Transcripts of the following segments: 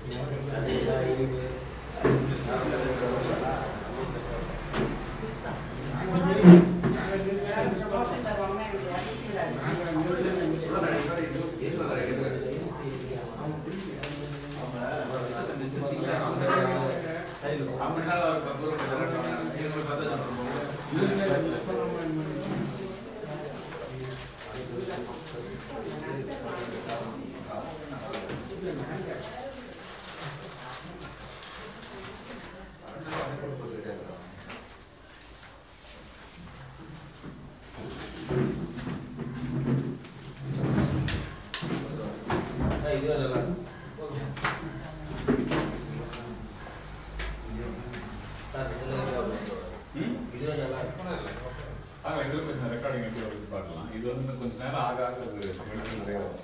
ஆக இதுல கொஞ்சம் ரெக்கார்டிங் எப்படி வருது பார்க்கலாம் இது வந்து இன்னும் கொஞ்ச நேரம் ஆக ஆக அது வெளிச்சம் நிறைய வரும்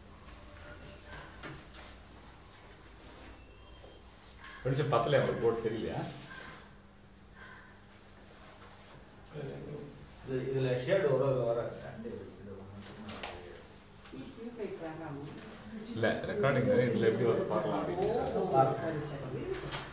வெளிச்சம் பத்தலையா உங்களுக்கு போட்டு தெரியலையா இதுல ஷேட் வர வர இல்ல ரெக்கார்டிங் இதுல எப்படி வருது பார்க்கலாம் அப்படின்னு சரி சரி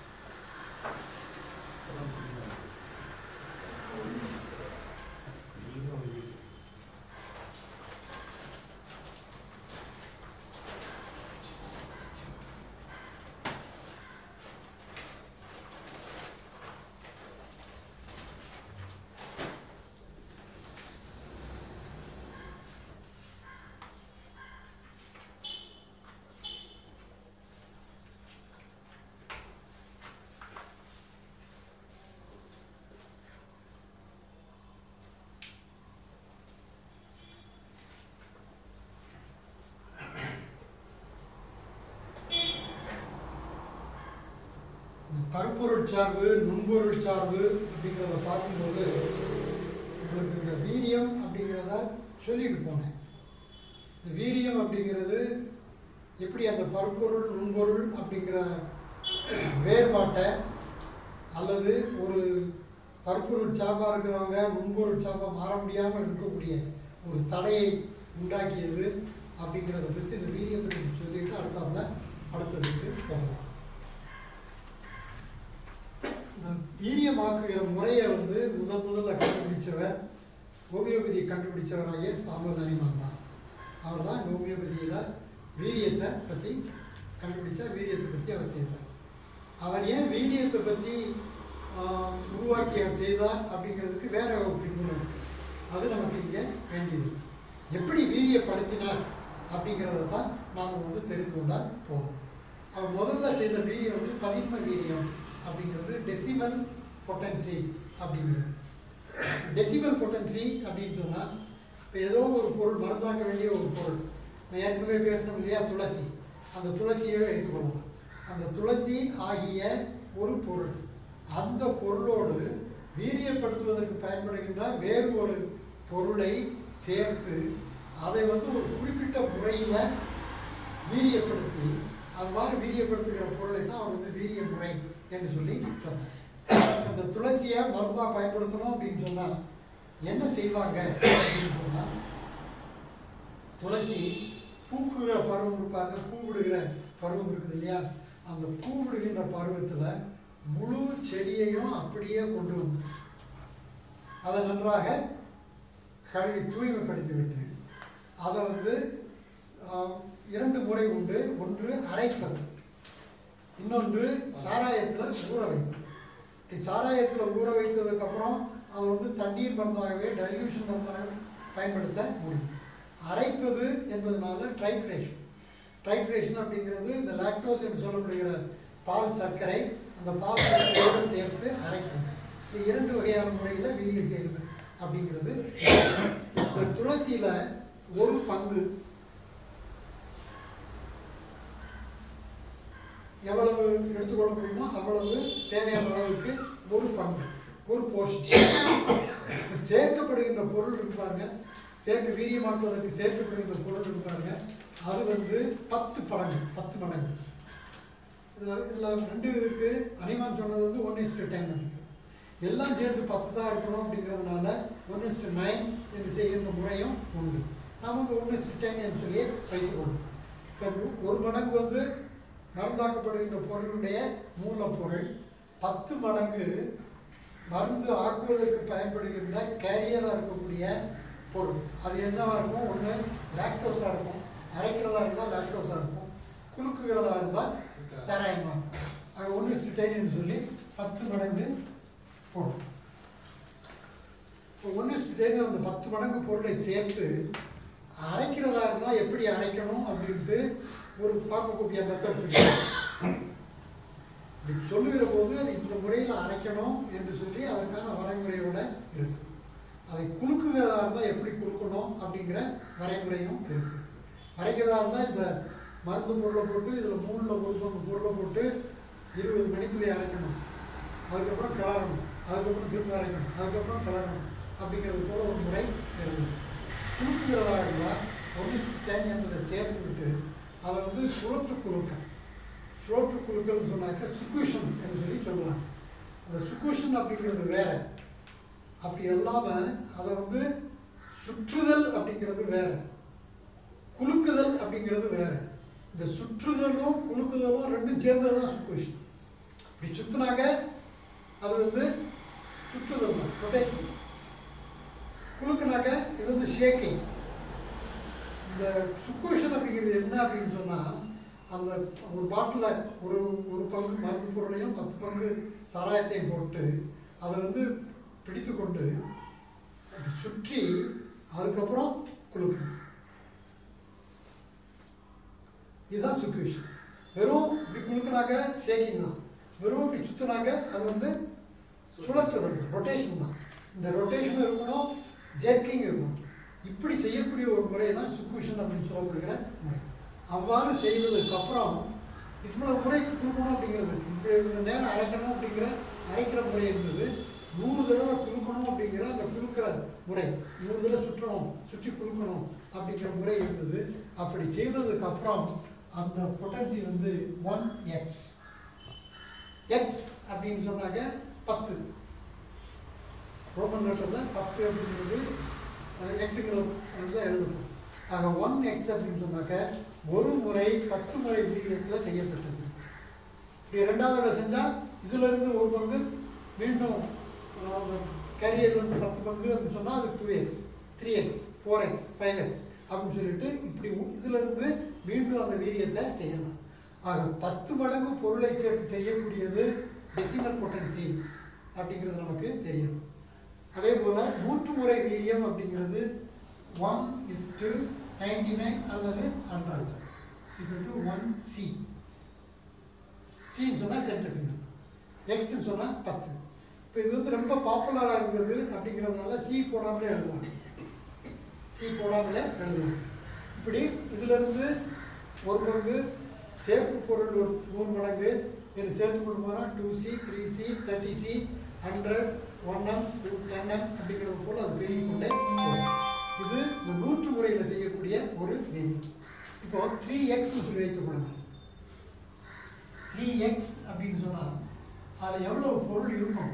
இந்த பருப்பொருள் சார்பு நுண்பொருள் சார்பு அப்படிங்கிறத பார்க்கும்போது உங்களுக்கு இந்த வீரியம் அப்படிங்கிறத சொல்லிட்டு போனேன் இந்த வீரியம் அப்படிங்கிறது எப்படி அந்த பருப்பொருள் நுண்பொருள் அப்படிங்கிற வேறுபாட்டை அல்லது ஒரு பருப்பொருள் சார்பாக இருக்கிறவங்க நுண்பொருள் சார்பாக மாற முடியாமல் இருக்கக்கூடிய ஒரு தடையை உண்டாக்கியது அப்படிங்கிறத பற்றி இந்த வீரியத்தை பற்றி சொல்லிட்டு அடுத்தாப்புல அடுத்ததுக்கு போகலாம் இந்த வீரியமாக்குகிற முறையை வந்து முதல் முதல்ல கண்டுபிடிச்சவர் ஹோமியோபதியை கண்டுபிடிச்சவராகிய சாம்பதானி தான் அவர் தான் இந்த ஹோமியோபதியில் வீரியத்தை பற்றி கண்டுபிடிச்சா வீரியத்தை பற்றி அவர் செய்தார் அவர் ஏன் வீரியத்தை பற்றி ஆஹ், உருவாக்கி அவர் செய்தார் அப்படிங்கிறதுக்கு வேற ஒரு பின்புலம் இருக்கு அது நமக்கு இங்கே வேண்டியது எப்படி வீரியப்படுத்தினார் அப்படிங்கிறத தான் நாம் வந்து தெரிந்து கொண்டால் போதும் அவர் முதல்ல செய்த வீரியம் வந்து பதின்ம வீரியம் அப்படிங்கிறது டெசிமல் பொட்டன்சி அப்படிங்கிறது டெசிமல் பொட்டன்சி அப்படின்னு சொன்னால் இப்போ ஏதோ ஒரு பொருள் மருந்தாக்க வேண்டிய ஒரு பொருள் நான் ஏற்கனவே பேசணும் இல்லையா துளசி அந்த துளசியை வைத்துக்கொள்ளலாம் அந்த துளசி ஆகிய ஒரு பொருள் அந்த பொருளோடு வீரியப்படுத்துவதற்கு பயன்படுகின்ற வேறு ஒரு பொருளை சேர்த்து அதை வந்து ஒரு குறிப்பிட்ட முறையில் வீரியப்படுத்தி அது மாதிரி வீரியப்படுத்துகிற பொருளை தான் அவர் வந்து வீரிய முறை என்று சொல்லி சொன்னார் அந்த துளசியை மருந்தாக பயன்படுத்தணும் அப்படின்னு சொன்னால் என்ன செய்வாங்க அப்படின்னு சொன்னால் துளசி பூக்குகிற பருவம் இருப்பாங்க பூ விடுகிற பருவம் இருக்குது இல்லையா அந்த பூ விடுகின்ற பருவத்தில் முழு செடியையும் அப்படியே கொண்டு வந்து அதை நன்றாக கழுவி தூய்மைப்படுத்தி விட்டு அதை வந்து ஆஹ், இரண்டு முறை உண்டு ஒன்று அரைப்பது இன்னொன்று சாராயத்தில் ஊற வைப்பது இப்படி சாராயத்தில் ஊற வைத்ததுக்கப்புறம் அதை வந்து தண்ணீர் மருந்தாகவே டைல்யூஷன் மருந்தாகவே பயன்படுத்த முடியும் அரைப்பது என்பதனால ட்ரைட்ரேஷன் ட்ரைட்ரேஷன் அப்படிங்கிறது இந்த லாக்டோஸ் என்று சொல்லப்படுகிற பால் சர்க்கரை அந்த பால் சர்க்கரையோடு சேர்த்து அரைக்கிறது இது இரண்டு வகையான முறையில் வீரியம் செய்கிறது அப்படிங்கிறது இந்த துளசியில் ஒரு பங்கு எவ்வளவு எடுத்துக்கொள்ள முடியுமோ அவ்வளவு தேவையான அளவுக்கு ஒரு பங்கு ஒரு போர்ஷன் சேர்க்கப்படுகின்ற பொருள் இருக்கு பாருங்க சேர்க்க வீரியமாக்குவதற்கு சேர்க்கப்படுகின்ற பொருள் இருக்கு பாருங்க அது வந்து பத்து மடங்கு பத்து மடங்கு இதுல- இதுல ரெண்டு இருக்கு அனிமான் சொன்னது வந்து ஒன் இஸ்டு டென் எல்லாம் சேர்த்து பத்து தான் இருக்கணும் அப்படிங்கிறதுனால ஒன் இஸ்டு நைன் என்று செய்கின்ற முறையும் உண்டு நாம் வந்து ஒன் இஸ்டு டென் என்று சொல்லி வைத்துக்கொள்ளும் இப்போ ஒரு மடங்கு வந்து மருந்தாக்கப்படுகின்ற பொருளுடைய மூலப்பொருள் பத்து மடங்கு மருந்து ஆக்குவதற்கு பயன்படுகின்ற கேரியராக இருக்கக்கூடிய பொருள் அது என்னவாக இருக்கும் ஒன்று லாக்டோஸாக இருக்கும் அரைக்கிறதா இருந்தால் லாக்டோஸாக இருக்கும் குலுக்குகிறதா இருந்தால் சாராயமாக இருக்கும் அது ஒன்று ஸ்டிடைன்னு சொல்லி பத்து மடங்கு பொருள் இப்போ ஒன்று ஸ்டிடைன் அந்த பத்து மடங்கு பொருளை சேர்த்து அரைக்கிறதா இருந்தால் எப்படி அரைக்கணும் அப்படின்ட்டு ஒரு பார்க்கக்கூடிய மெத்தட் சொல்லி இப்படி சொல்லுகிற போது அது இந்த முறையில் அரைக்கணும் என்று சொல்லி அதற்கான வரைமுறையோட இருக்கு அதை குலுக்குகிறதா இருந்தால் எப்படி குலுக்கணும் அப்படிங்கிற வரைமுறையும் இருக்கு அரைக்கிறதா இருந்தால் இந்த மருந்து பொருளை போட்டு இதில் மூணில் ஒரு பங்கு பொருளை போட்டு இருபது மணிக்குள்ளே அரைக்கணும் அதுக்கப்புறம் கிளறணும் அதுக்கப்புறம் திரும்ப அரைக்கணும் அதுக்கப்புறம் கிளறணும் அப்படிங்கிறது போல ஒரு முறை இருந்தது குலுக்குகிறதா இருந்தால் ஒன்று தேன் என்பதை சேர்த்து விட்டு அதை வந்து சுழற்று குலுக்க சுழற்று குலுக்கல்னு சொன்னாக்க சுக்குஷன் என்று சொல்லி சொல்லலாம் அந்த சுக்குஷன் அப்படிங்கிறது வேற அப்படி இல்லாமல் அதை வந்து சுற்றுதல் அப்படிங்கிறது வேற குலுக்குதல் அப்படிங்கிறது வேற இந்த சுற்றுதலும் குலுக்குதலும் ரெண்டும் சேர்ந்தது தான் சுக்குஷன் இப்படி சுற்றுனாங்க அது வந்து சுற்றுதல் தான் ரொட்டேஷன் குலுக்குனாக்க இது வந்து ஷேக்கிங் இந்த சுக்குவேஷன் அப்படிங்கிறது என்ன அப்படின்னு சொன்னால் அந்த ஒரு பாட்டில் ஒரு ஒரு பங்கு மருந்து பொருளையும் பத்து பங்கு சாராயத்தையும் போட்டு அதை வந்து பிடித்து கொண்டு அப்படி சுற்றி அதுக்கப்புறம் குலுக்கணும் இதுதான் சுக்குவேஷன் வெறும் இப்படி குலுக்குனாக்க ஷேக்கிங் தான் வெறும் இப்படி சுற்றுனாக்க அது வந்து சுழற்றுறது ரொட்டேஷன் தான் இந்த ரொட்டேஷனும் இருக்கணும் ஜெர்க்கிங் இருக்கணும் இப்படி செய்யக்கூடிய ஒரு முறை தான் சுக்குஷன் அப்படின்னு சொல்லப்படுகிற முறை அவ்வாறு செய்ததுக்கு அப்புறம் இவ்வளவு முறை குலுக்கணும் அப்படிங்கிறது இப்படி இந்த நேரம் அரைக்கணும் அப்படிங்கிற அரைக்கிற முறை இருந்தது நூறு தடவை குலுக்கணும் அப்படிங்கிற அந்த குலுக்கிற முறை நூறு தடவை சுற்றணும் சுற்றி குலுக்கணும் அப்படிங்கிற முறை இருந்தது அப்படி செய்ததுக்கு அப்புறம் அந்த பொட்டன்சி வந்து ஒன் எக்ஸ் எக்ஸ் அப்படின்னு சொன்னாக்க பத்து ரோமன் லெட்டரில் பத்து அப்படிங்கிறது எக்ஸுங்கிற வந்து எழுதணும் ஆக ஒன் எக்ஸ் அப்படின்னு சொன்னாக்க ஒரு முறை பத்து முறை வீரியத்தில் செய்யப்பட்டது இப்படி ரெண்டாவது தடவை செஞ்சால் இதிலிருந்து ஒரு பங்கு மீண்டும் கேரியர் வந்து பத்து பங்கு அப்படின்னு சொன்னால் அது two X three X four X five X அப்படின்னு சொல்லிட்டு இப்படி உ- இதிலிருந்து மீண்டும் அந்த வீரியத்தை செய்யலாம் ஆக பத்து மடங்கு பொருளை சேர்த்து செய்யக்கூடியது டெசிமல் பொட்டன்சி அப்படிங்கிறது நமக்கு தெரியணும் அதே போல் நூற்று முறை வீரியம் அப்படிங்கிறது one is to ninety nine அல்லது hundred equal to one C சின்னு சொன்னால் சென்டெசிமல் எக்ஸ்ன்னு சொன்னால் பத்து இப்போ இது வந்து ரொம்ப பாப்புலராக இருந்தது அப்படிங்கிறதுனால சி போடாமலே எழுதுவாங்க சி போடாமலே எழுதுவாங்க இப்படி இதிலிருந்து ஒரு பங்கு சேர்ப்பு பொருள் ஒரு மூணு மடங்கு இது சேர்த்து கொண்டு போனால் two C three C thirty C hundred one M two ten M அப்படிங்கிறது போல் அது பெருகி கொண்டே போகும் இது இந்த நூற்று முறையில் செய்யக்கூடிய ஒரு விதி இப்போ த்ரீ எக்ஸ்னு சொல்லி வைத்துக்கொள்ளுங்க த்ரீ எக்ஸ் அப்படின்னு சொன்னால் அதில் எவ்வளோ பொருள் இருக்கும்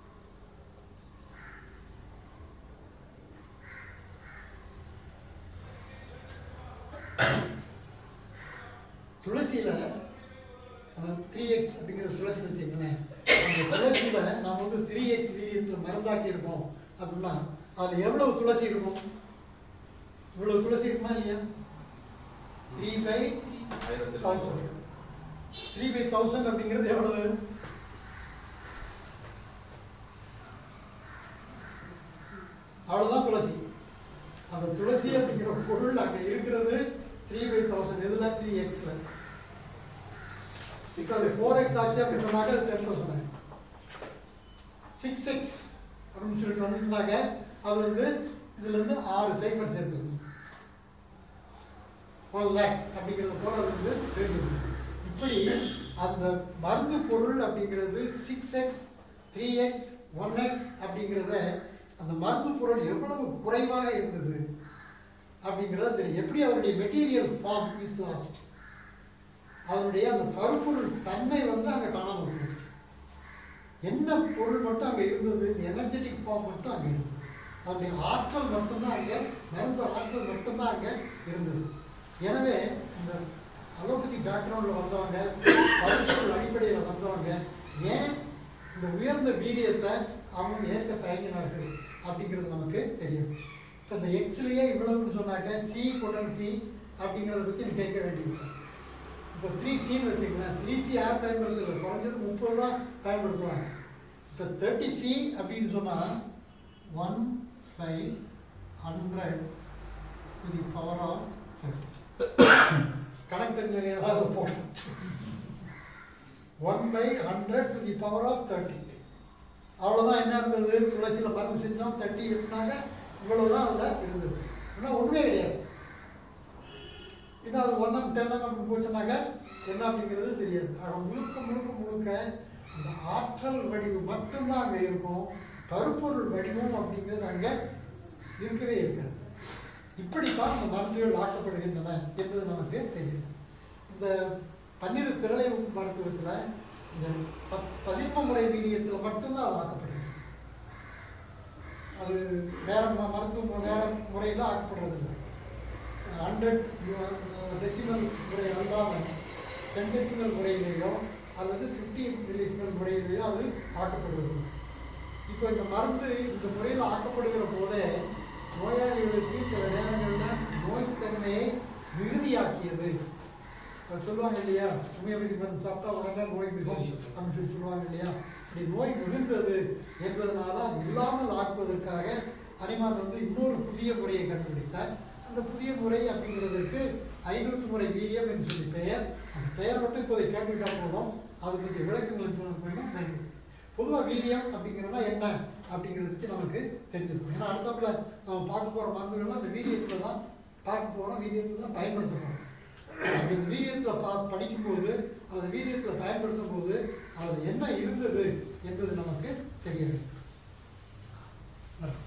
துளசியில் அந்த த்ரீ எக்ஸ் அப்படிங்கிற துளசி வச்சுக்கங்களேன் அந்த துளசியில் நாம் வந்து த்ரீ எக்ஸ் வீரியத்தில் மருந்தாக்கி இருக்கோம் அப்படின்னா அதில் எவ்வளவு துளசி இருக்கும் இவ்வளவு துளசி இருக்குமா இல்லையா three by thousand three by thousand அப்படிங்கிறது எவ்வளவு அவ்வளோதான் துளசி அந்த துளசி அப்படிங்கிற பொருள் அங்கே இருக்கிறது த்ரீ பை தௌசண்ட் இதில் த்ரீ எக்ஸில் இப்போ அது ஃபோர் எக்ஸ் ஆச்சு அப்படின்னு சொன்னாங்க அது டென் தௌசண்ட் சிக்ஸ் எக்ஸ் அப்படின்னு சொல்லிட்டு வந்துருந்தாங்க அது வந்து இதுலேருந்து ஆறு சைஃபர் சேர்த்துக்கணும் ஒன் லேக் அப்படிங்கிறது போல அது வந்து இருக்குது இப்படி அந்த மருந்து பொருள் அப்படிங்கிறது six X three X one X அப்படிங்கிறத அந்த மருந்து பொருள் எவ்வளவு குறைவாக இருந்தது அப்படிங்கிறத தெரியும் எப்படி அதனுடைய மெட்டீரியல் ஃபார்ம் இஸ் லாஸ்ட் அதனுடைய அந்த பருப்பொருள் தன்மை வந்து அங்கே காணாமல் போகுது என்ன பொருள் மட்டும் அங்கே இருந்தது எனர்ஜெட்டிக் ஃபார்ம் மட்டும் அங்கே இருந்தது அதனுடைய ஆற்றல் மட்டும்தான் அங்கே மருந்து ஆற்றல் மட்டும்தான் அங்கே இருந்தது எனவே இந்த அலோபதி பேக்ரவுண்டில் வந்தவங்க பருப்பொருள் அடிப்படையில் வந்தவங்க ஏன் இந்த உயர்ந்த வீரியத்தை அவங்க ஏற்க தயங்கினார்கள் அப்படிங்கிறது நமக்கு தெரியும் இப்போ இந்த எக்ஸ்லேயே இவ்வளவுன்னு சொன்னாக்க சி கொடன் சி அப்படிங்கிறத பற்றி நீ கேட்க வேண்டியது இப்போ த்ரீ சின்னு வச்சுக்கலாம் த்ரீ சி யார் பயன்படுத்துறது குறைஞ்சது முப்பது தான் பயன்படுத்துவாங்க இப்போ தேர்ட்டி சி அப்படின்னு சொன்னால் one five hundred to the power of கணக்கு தெரிஞ்சவங்க ஏதாவது போடும் one by hundred to the power of thirty அவ்வளோதான் என்ன இருந்தது துளசியில் மருந்து செஞ்சோம் தட்டி விட்டாங்க இவ்வளவுதான் அதில் இருந்தது ஆனால் உண்மையே கிடையாது இன்னும் அது ஒன்றும் டென் எம்எம் போச்சுனாக்க என்ன அப்படிங்கிறது தெரியாது ஆக முழுக்க முழுக்க முழுக்க அந்த ஆற்றல் வடிவு மட்டும்தான் அங்கே இருக்கும் கருப்பொருள் வடிவம் அப்படிங்கிறது அங்கே இருக்கவே இருக்காது இப்படித்தான் இந்த மருந்துகள் ஆக்கப்படுகின்றன என்பது நமக்கு தெரியும் இந்த பன்னிரு திரளை மருத்துவத்தில் இந்த பத் பதின்ம முறை வீரியத்தில் மட்டும்தான் அது ஆக்கப்படுகிறது அது வேற ம- மருத்துவ வேற முறையில் ஆக்கப்படுறதில்லை ஹண்ட்ரட் டெசிமல் முறை அல்லாமல் சென்டெசிமல் முறையிலேயோ அல்லது ஃபிஃப்டி மில்லிசிமல் முறையிலேயோ அது ஆக்கப்படுவதில்லை இப்போ இந்த மருந்து இந்த முறையில் ஆக்கப்படுகிற போதே நோயாளிகளுக்கு சில நேரங்களில் நோய்த்தன்மையை மிகுதியாக்கியது இப்ப சொல்லுவாங்க இல்லையா ஹோமியோபதி மருந்து சாப்பிட்டா உடனே நோய் மிகும் அப்படின்னு சொல்லி சொல்லுவாங்க இல்லையா இப்படி நோய் மிகுந்தது என்பதனால அது இல்லாமல் ஆக்குவதற்காக அனிமான் வந்து இன்னொரு புதிய முறையை கண்டுபிடித்தார் அந்த புதிய முறை அப்படிங்கிறதுக்கு ஐநூற்று முறை வீரியம் என்று சொல்லி பெயர் அந்த பெயர் மட்டும் இப்போதை கேட்டுக்கிட்டா போதும் அது பற்றிய விளக்கங்கள் சொன்ன போயிடும் வேண்டியது பொதுவாக வீரியம் அப்படிங்கிறதுனா என்ன அப்படிங்கிறத பற்றி நமக்கு தெரிஞ்சிருக்கும் ஏன்னா அடுத்தாப்புல நம்ம பார்க்க போகிற மருந்துகள்லாம் அந்த வீரியத்தில் தான் பார்க்க போகிறோம் வீரியத்தில் தான் பயன்படுத்த போகிறோம் அப்படி இந்த வீரியத்தில் பா படிக்கும்போது அந்த வீரியத்தில் பயன்படுத்தும் போது அதில் என்ன இருந்தது என்பது நமக்கு தெரிய வேண்டும் வரும்.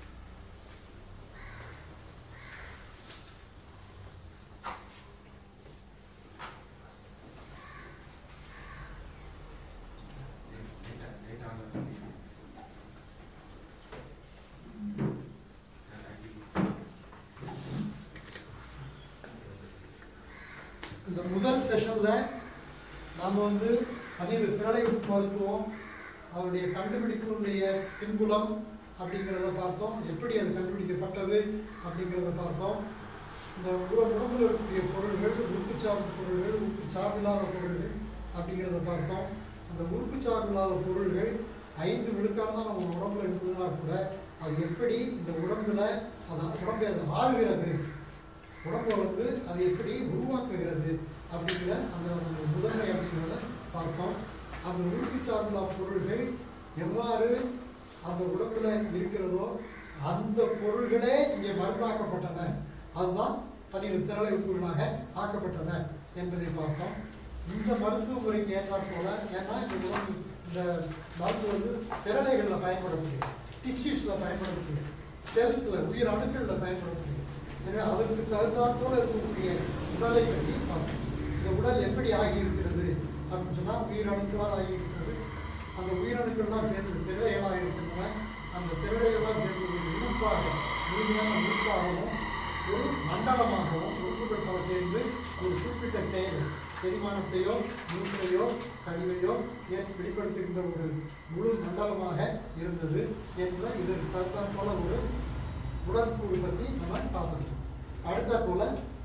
இந்த முதல் செஷனில் நாம் வந்து பன்னிரு பிறலை மருத்துவம் அவருடைய கண்டுபிடிப்பினுடைய பின்புலம் அப்படிங்கிறத பார்த்தோம் எப்படி அது கண்டுபிடிக்கப்பட்டது அப்படிங்கிறத பார்த்தோம் இந்த உட உடம்புல இருக்கக்கூடிய பொருள்கள் உறுப்புச்சார்ந்த பொருள்கள் உறுப்புச்சார்பில்லாத பொருள்கள் அப்படிங்கிறத பார்த்தோம் அந்த உறுப்புச்சார்பில்லாத பொருள்கள் ஐந்து விழுக்காடு தான் நம்ம உடம்புல இருந்ததுன்னா கூட அது எப்படி இந்த உடம்புல அந்த உடம்பை அதை ஆளுகிறது உடம்பை வந்து அது எப்படி உருவாக்குகிறது அப்படிங்கிற அந்த ஒரு முதன்மை அப்படிங்கிறத பார்த்தோம் அந்த உறுப்பு சார்ந்த பொருள்கள் எவ்வாறு அந்த உடம்புல இருக்கிறதோ அந்த பொருள்களே இங்கே மருந்தாக்கப்பட்டன அதுதான் பன்னிரு திரளை உப்புகளாக ஆக்கப்பட்டன என்பதை பார்த்தோம் இந்த மருத்துவ முறைக்கு ஏற்றாற் போல ஏன்னா இந்த உடம்பு இந்த மருந்து வந்து திரளைகளில் பயன்படக்கூடியது டிஷ்யூஸில் பயன்படக்கூடியது செல்ஸில் உயிர் அணுக்களில் பயன்படக்கூடியது எனவே அதற்கு தகுந்தாற் போல இருக்கக்கூடிய உடலை பற்றி பார்த்தோம் இந்த உடல் எப்படி ஆகியிருக்கிறது அப்படின்னு சொன்னால் உயிரணுக்களால் ஆகியிருக்கிறது அந்த உயிரணுக்கள்லாம் சேர்ந்து திரைகளாக இருக்கின்றன அந்த திரைகள்லாம் சேர்ந்து ஒரு உறுப்பாக முழுமையான உறுப்பாகவும் ஒரு மண்டலமாகவும் உறுப்புகள் பல சேர்ந்து ஒரு குறிப்பிட்ட செயல் செரிமானத்தையோ மூக்கையோ கழிவையோ ஏன் வெளிப்படுத்துகின்ற ஒரு முழு மண்டலமாக இருந்தது என்ற இதற்கு தகுந்தாற் போல ஒரு உடற்கூறு பற்றி நம்ம பார்த்துருக்கோம் அடுத்த போல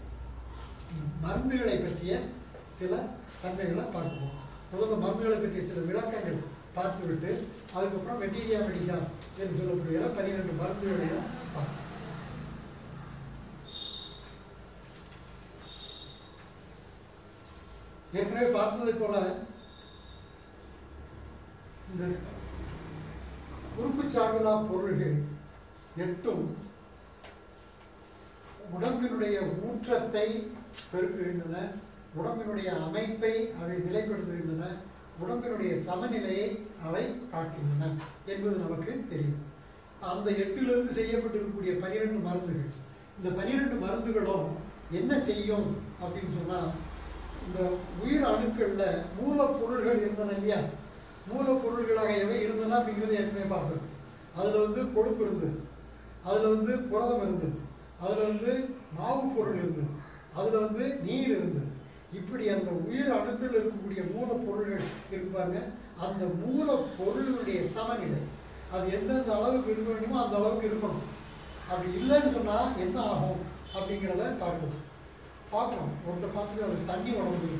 மருந்துகளை பற்றிய சில தன்மைகளை பார்ப்போம் முதல்ல மருந்துகளை பற்றிய சில விளக்கங்கள் பார்த்துவிட்டு அதுக்கப்புறம் மெட்டீரியா மெடிக்கா என்று சொல்லப்படுகிற பன்னிரெண்டு மருந்துகளையும் பார்ப்போம் ஏற்கனவே பார்த்ததை போல இந்த உறுப்பு சார்பிலா பொருள்கள் எட்டும் உடம்பினுடைய ஊற்றத்தை பெருக்குகின்றன உடம்பினுடைய அமைப்பை அவை நிலைப்படுத்துகின்றன உடம்பினுடைய சமநிலையை அவை காக்கின்றன என்பது நமக்கு தெரியும் அந்த எட்டிலிருந்து செய்யப்பட்டிருக்கக்கூடிய பனிரெண்டு மருந்துகள் இந்த பனிரெண்டு மருந்துகளும் என்ன செய்யும் அப்படின்னு சொன்னால் இந்த உயிர் அணுக்களில் மூலப்பொருள்கள் இருந்தன இல்லையா மூலப்பொருள்களாக எவை இருந்தன அப்படிங்கிறது ஏற்கனவே பார்த்தோம் அதில் வந்து கொழுப்பு இருந்தது அதில் வந்து புரதம் இருந்தது அதில் வந்து மாவு பொருள் இருந்தது அதில் வந்து நீர் இருந்தது இப்படி அந்த உயிர் அணுக்கள் இருக்கக்கூடிய மூலப்பொருள்கள் இருக்கு பாருங்க அந்த மூலப்பொருளுடைய சமநிலை அது எந்தெந்த அளவுக்கு இருக்க வேண்டுமோ அந்த அளவுக்கு இருக்கணும் அப்படி இல்லைன்னு சொன்னால் என்ன ஆகும் அப்படிங்கிறத பார்க்கணும் பார்க்கணும் ஒருத்தர் பார்த்துட்டு அது தண்ணி உடம்பு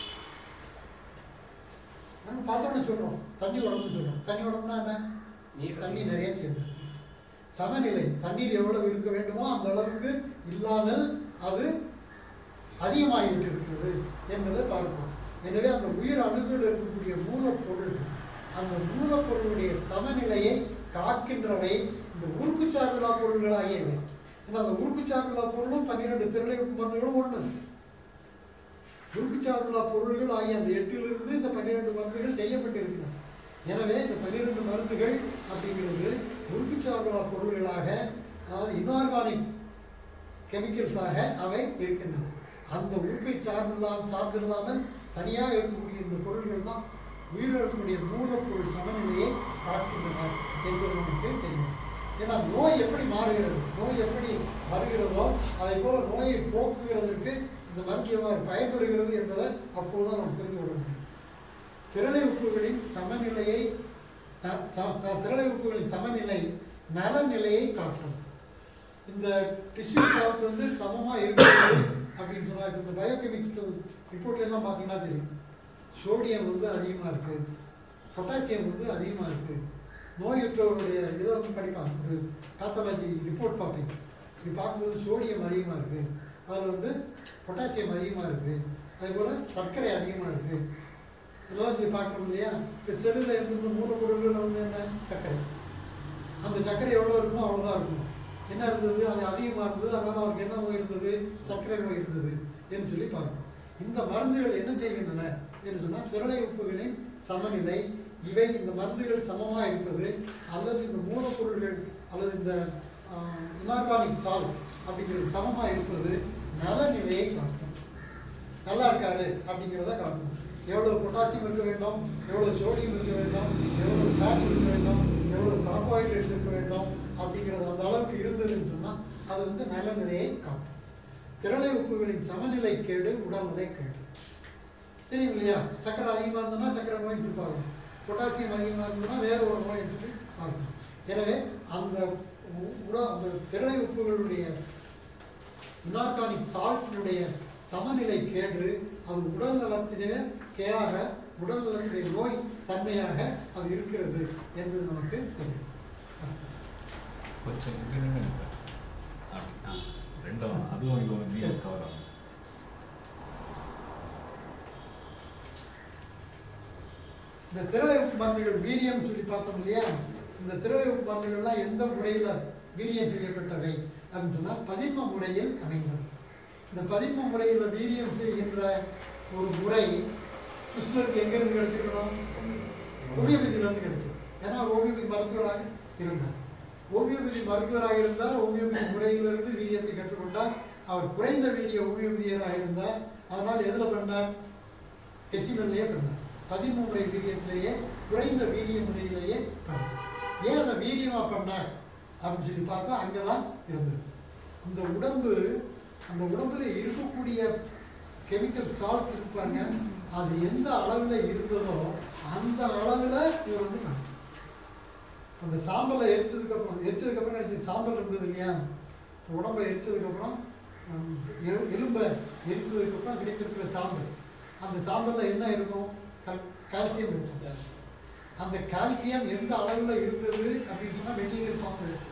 நம்ம பார்த்தோன்னு சொல்கிறோம் தண்ணி உடம்புன்னு சொல்கிறோம் தண்ணி உடம்புனா என்ன நீர் தண்ணி நிறைய சேர்ந்துருக்கு சமநிலை தண்ணீர் எவ்வளவு இருக்க வேண்டுமோ அந்த அளவுக்கு இல்லாமல் அது அதிகமாகிவிட்டு இருக்கிறது என்பதை பார்ப்போம் எனவே அந்த உயிர் அணுக்கள் இருக்கக்கூடிய மூலப்பொருள் அந்த மூலப்பொருளுடைய சமநிலையை காக்கின்றவை இந்த உறுப்பு சார்பில்லா பொருள்களாகிய இவை ஏன்னா அந்த உறுப்பு சார்பில்லா பொருளும் பன்னிரெண்டு திரளை மருந்துகளும் ஒன்று உறுப்பு சார்பில்லா பொருள்கள் ஆகிய அந்த எட்டிலிருந்து இந்த பன்னிரெண்டு மருந்துகள் செய்யப்பட்டிருக்கின்றன எனவே இந்த பன்னிரெண்டு மருந்துகள் அப்படிங்கிறது உறுப்பு சார்பில்லா பொருள்களாக அதாவது இன்ஆர்கானிக் கெமிக்கல்ஸாக அவை இருக்கின்றன அந்த உறுப்பை சார்பில்லாம் சார்ந்தில்லாமல் தனியாக இருக்கக்கூடிய இந்த பொருள்கள் தான் உயிரிழக்கக்கூடிய மூலப்பொருள் சமநிலையை காட்டுகின்றன என்பது நமக்கு தெரியும் ஏன்னா நோய் எப்படி மாறுகிறது நோய் எப்படி வருகிறதோ அதை போல நோயை போக்குகிறதற்கு இந்த மருந்து எவ்வாறு பயன்படுகிறது என்பதை அப்போதுதான் நாம் புரிந்து கொள்ள முடியும் திரளை உப்புகளின் சமநிலையை த- ச- ச- திரளை உப்புகளின் சமநிலை நலநிலையை காட்டும் இந்த டிஷ்யூ சால்ட் வந்து சமமாக இருக்குது அப்படின்னு சொன்னா இப்ப இந்த பயோகெமிக்கல் ரிப்போர்ட் எல்லாம் பார்த்தீங்கன்னா தெரியும் சோடியம் வந்து அதிகமாக இருக்குது பொட்டாசியம் வந்து அதிகமாக இருக்குது நோயுற்றவருடைய இதை வந்து படிப்பாங்க ஒரு காத்தலாஜி ரிப்போர்ட் பார்ப்பீங்க இப்படி பார்க்கும்போது சோடியம் அதிகமாக இருக்குது அதில் வந்து பொட்டாசியம் அதிகமாக இருக்குது அதேபோல் சர்க்கரை அதிகமாக இருக்குது இதெல்லாம் இப்படி பார்க்கணும் இல்லையா இப்போ செல்லில் இருந்த மூலப்பொருள்கள் வந்து என்ன சர்க்கரை அந்த சர்க்கரை எவ்வளோ இருக்குமோ அவ்வளோதான் இருக்கணும் என்ன இருந்தது அது அதிகமாக இருந்தது அதனால் அவருக்கு என்ன நோய் இருந்தது சர்க்கரை நோய் இருந்தது என்று சொல்லி பார்க்கணும் இந்த மருந்துகள் என்ன செய்கின்றன என்று சொன்னால் திரளை உப்புகளின் சமநிலை இவை இந்த மருந்துகள் சமமாக இருப்பது அல்லது இந்த மூலப்பொருள்கள் அல்லது இந்த இனார்கானிக் சால்ட் அப்படிங்கிறது சமமாக இருப்பது நலநிலையை காட்டும் நல்லா இருக்காரு அப்படிங்கிறத காட்டணும் எவ்வளவு பொட்டாசியம் இருக்க வேண்டும் எவ்வளவு சோடியம் இருக்க வேண்டும் எவ்வளவு ஃபேட் இருக்க வேண்டும் எவ்வளவு கார்போஹைட்ரேட்ஸ் இருக்க வேண்டும் அப்படிங்கிறது அந்த அளவுக்கு இருந்ததுன்னு சொன்னால் அது வந்து நல்ல நிலையை காட்டும் திரளை உப்புகளின் சமநிலை கேடு உடல்நிலை கேடு தெரியும் இல்லையா சக்கரை அதிகமாக இருந்ததுன்னா சக்கரை நோய் சொல்லி பார்க்கணும் பொட்டாசியம் அதிகமாக இருந்ததுன்னா வேற ஒரு நோய் சொல்லி பார்க்கணும் எனவே அந்த உ- உட அந்த திரளை உப்புகளுடைய இனார்கானிக் சால்ட்டினுடைய சமநிலை கேடு அது உடல் நலத்திலே கேடாக உடல் நலத்தினுடைய நோய் தன்மையாக அது இருக்கிறது என்பது நமக்கு தெரியும் கொஞ்சம் இப்படி நின்னுங்க சார் அப்படி ஆ ரெண்டும் அதுவும் இதுவும் சரி. நீங்கள் கவர் ஆகும் இந்த திரளை உப்பு மருந்துகள் வீரியம் சொல்லி பார்த்தோம் இல்லையா இந்த திரளை உப்பு மருந்துகள்லாம் எந்த முறையில் வீரியம் செய்யப்பட்டவை அப்படின்னு சொன்னால் பதின்ம முறையில் அமைந்தது இந்த பதின்ம முறையில் வீரியம் செய்கின்ற ஒரு முறை கிருஷ்ணருக்கு எங்கேருந்து கிடைச்சிருக்கணும் ஹோமியோபதியிலேருந்து கிடைச்சது ஏன்னா அவர் ஹோமியோபதி மருத்துவராக இருந்தார் ஹோமியோபதி மருத்துவராக இருந்தால் ஹோமியோபதி முறையிலிருந்து வீரியத்தை கற்றுக்கொண்டார் அவர் குறைந்த வீரிய ஹோமியோபதியராக இருந்தார் அதனால் எதில் பண்ணார் டெசிமல்லையே பண்ணார் பதிமூன்றை வீரியத்திலேயே குறைந்த வீரிய முறையிலேயே பண்ணார் ஏன் அதை வீரியமாக பண்ணார் அப்படின்னு சொல்லி பார்த்தா அங்கே தான் இருந்தது இந்த உடம்பு அந்த உடம்புல இருக்கக்கூடிய கெமிக்கல் சால்ட்ஸ் இருப்பாங்க அது எந்த அளவில் இருந்ததோ அந்த அளவில் இவர் வந்து பண்ணார். அந்த சாம்பலை எரிச்சதுக்கு அப்புறம் எரிச்சதுக்கு அப்புறம் எனக்கு சாம்பல் இருந்தது இல்லையா உடம்பை எரிச்சதுக்கு அப்புறம் ஹம், எ- எலும்பை எரிச்சதுக்கு அப்புறம் கிடைத்திருக்கிற சாம்பல் அந்த சாம்பல்ல என்ன இருக்கும் கல் கால்சியம் இருக்கும் அந்த கால்சியம் எந்த அளவில் இருந்தது அப்படின்னு சொன்னால் மெட்டீரியல் ஃபார்ம் இருக்கு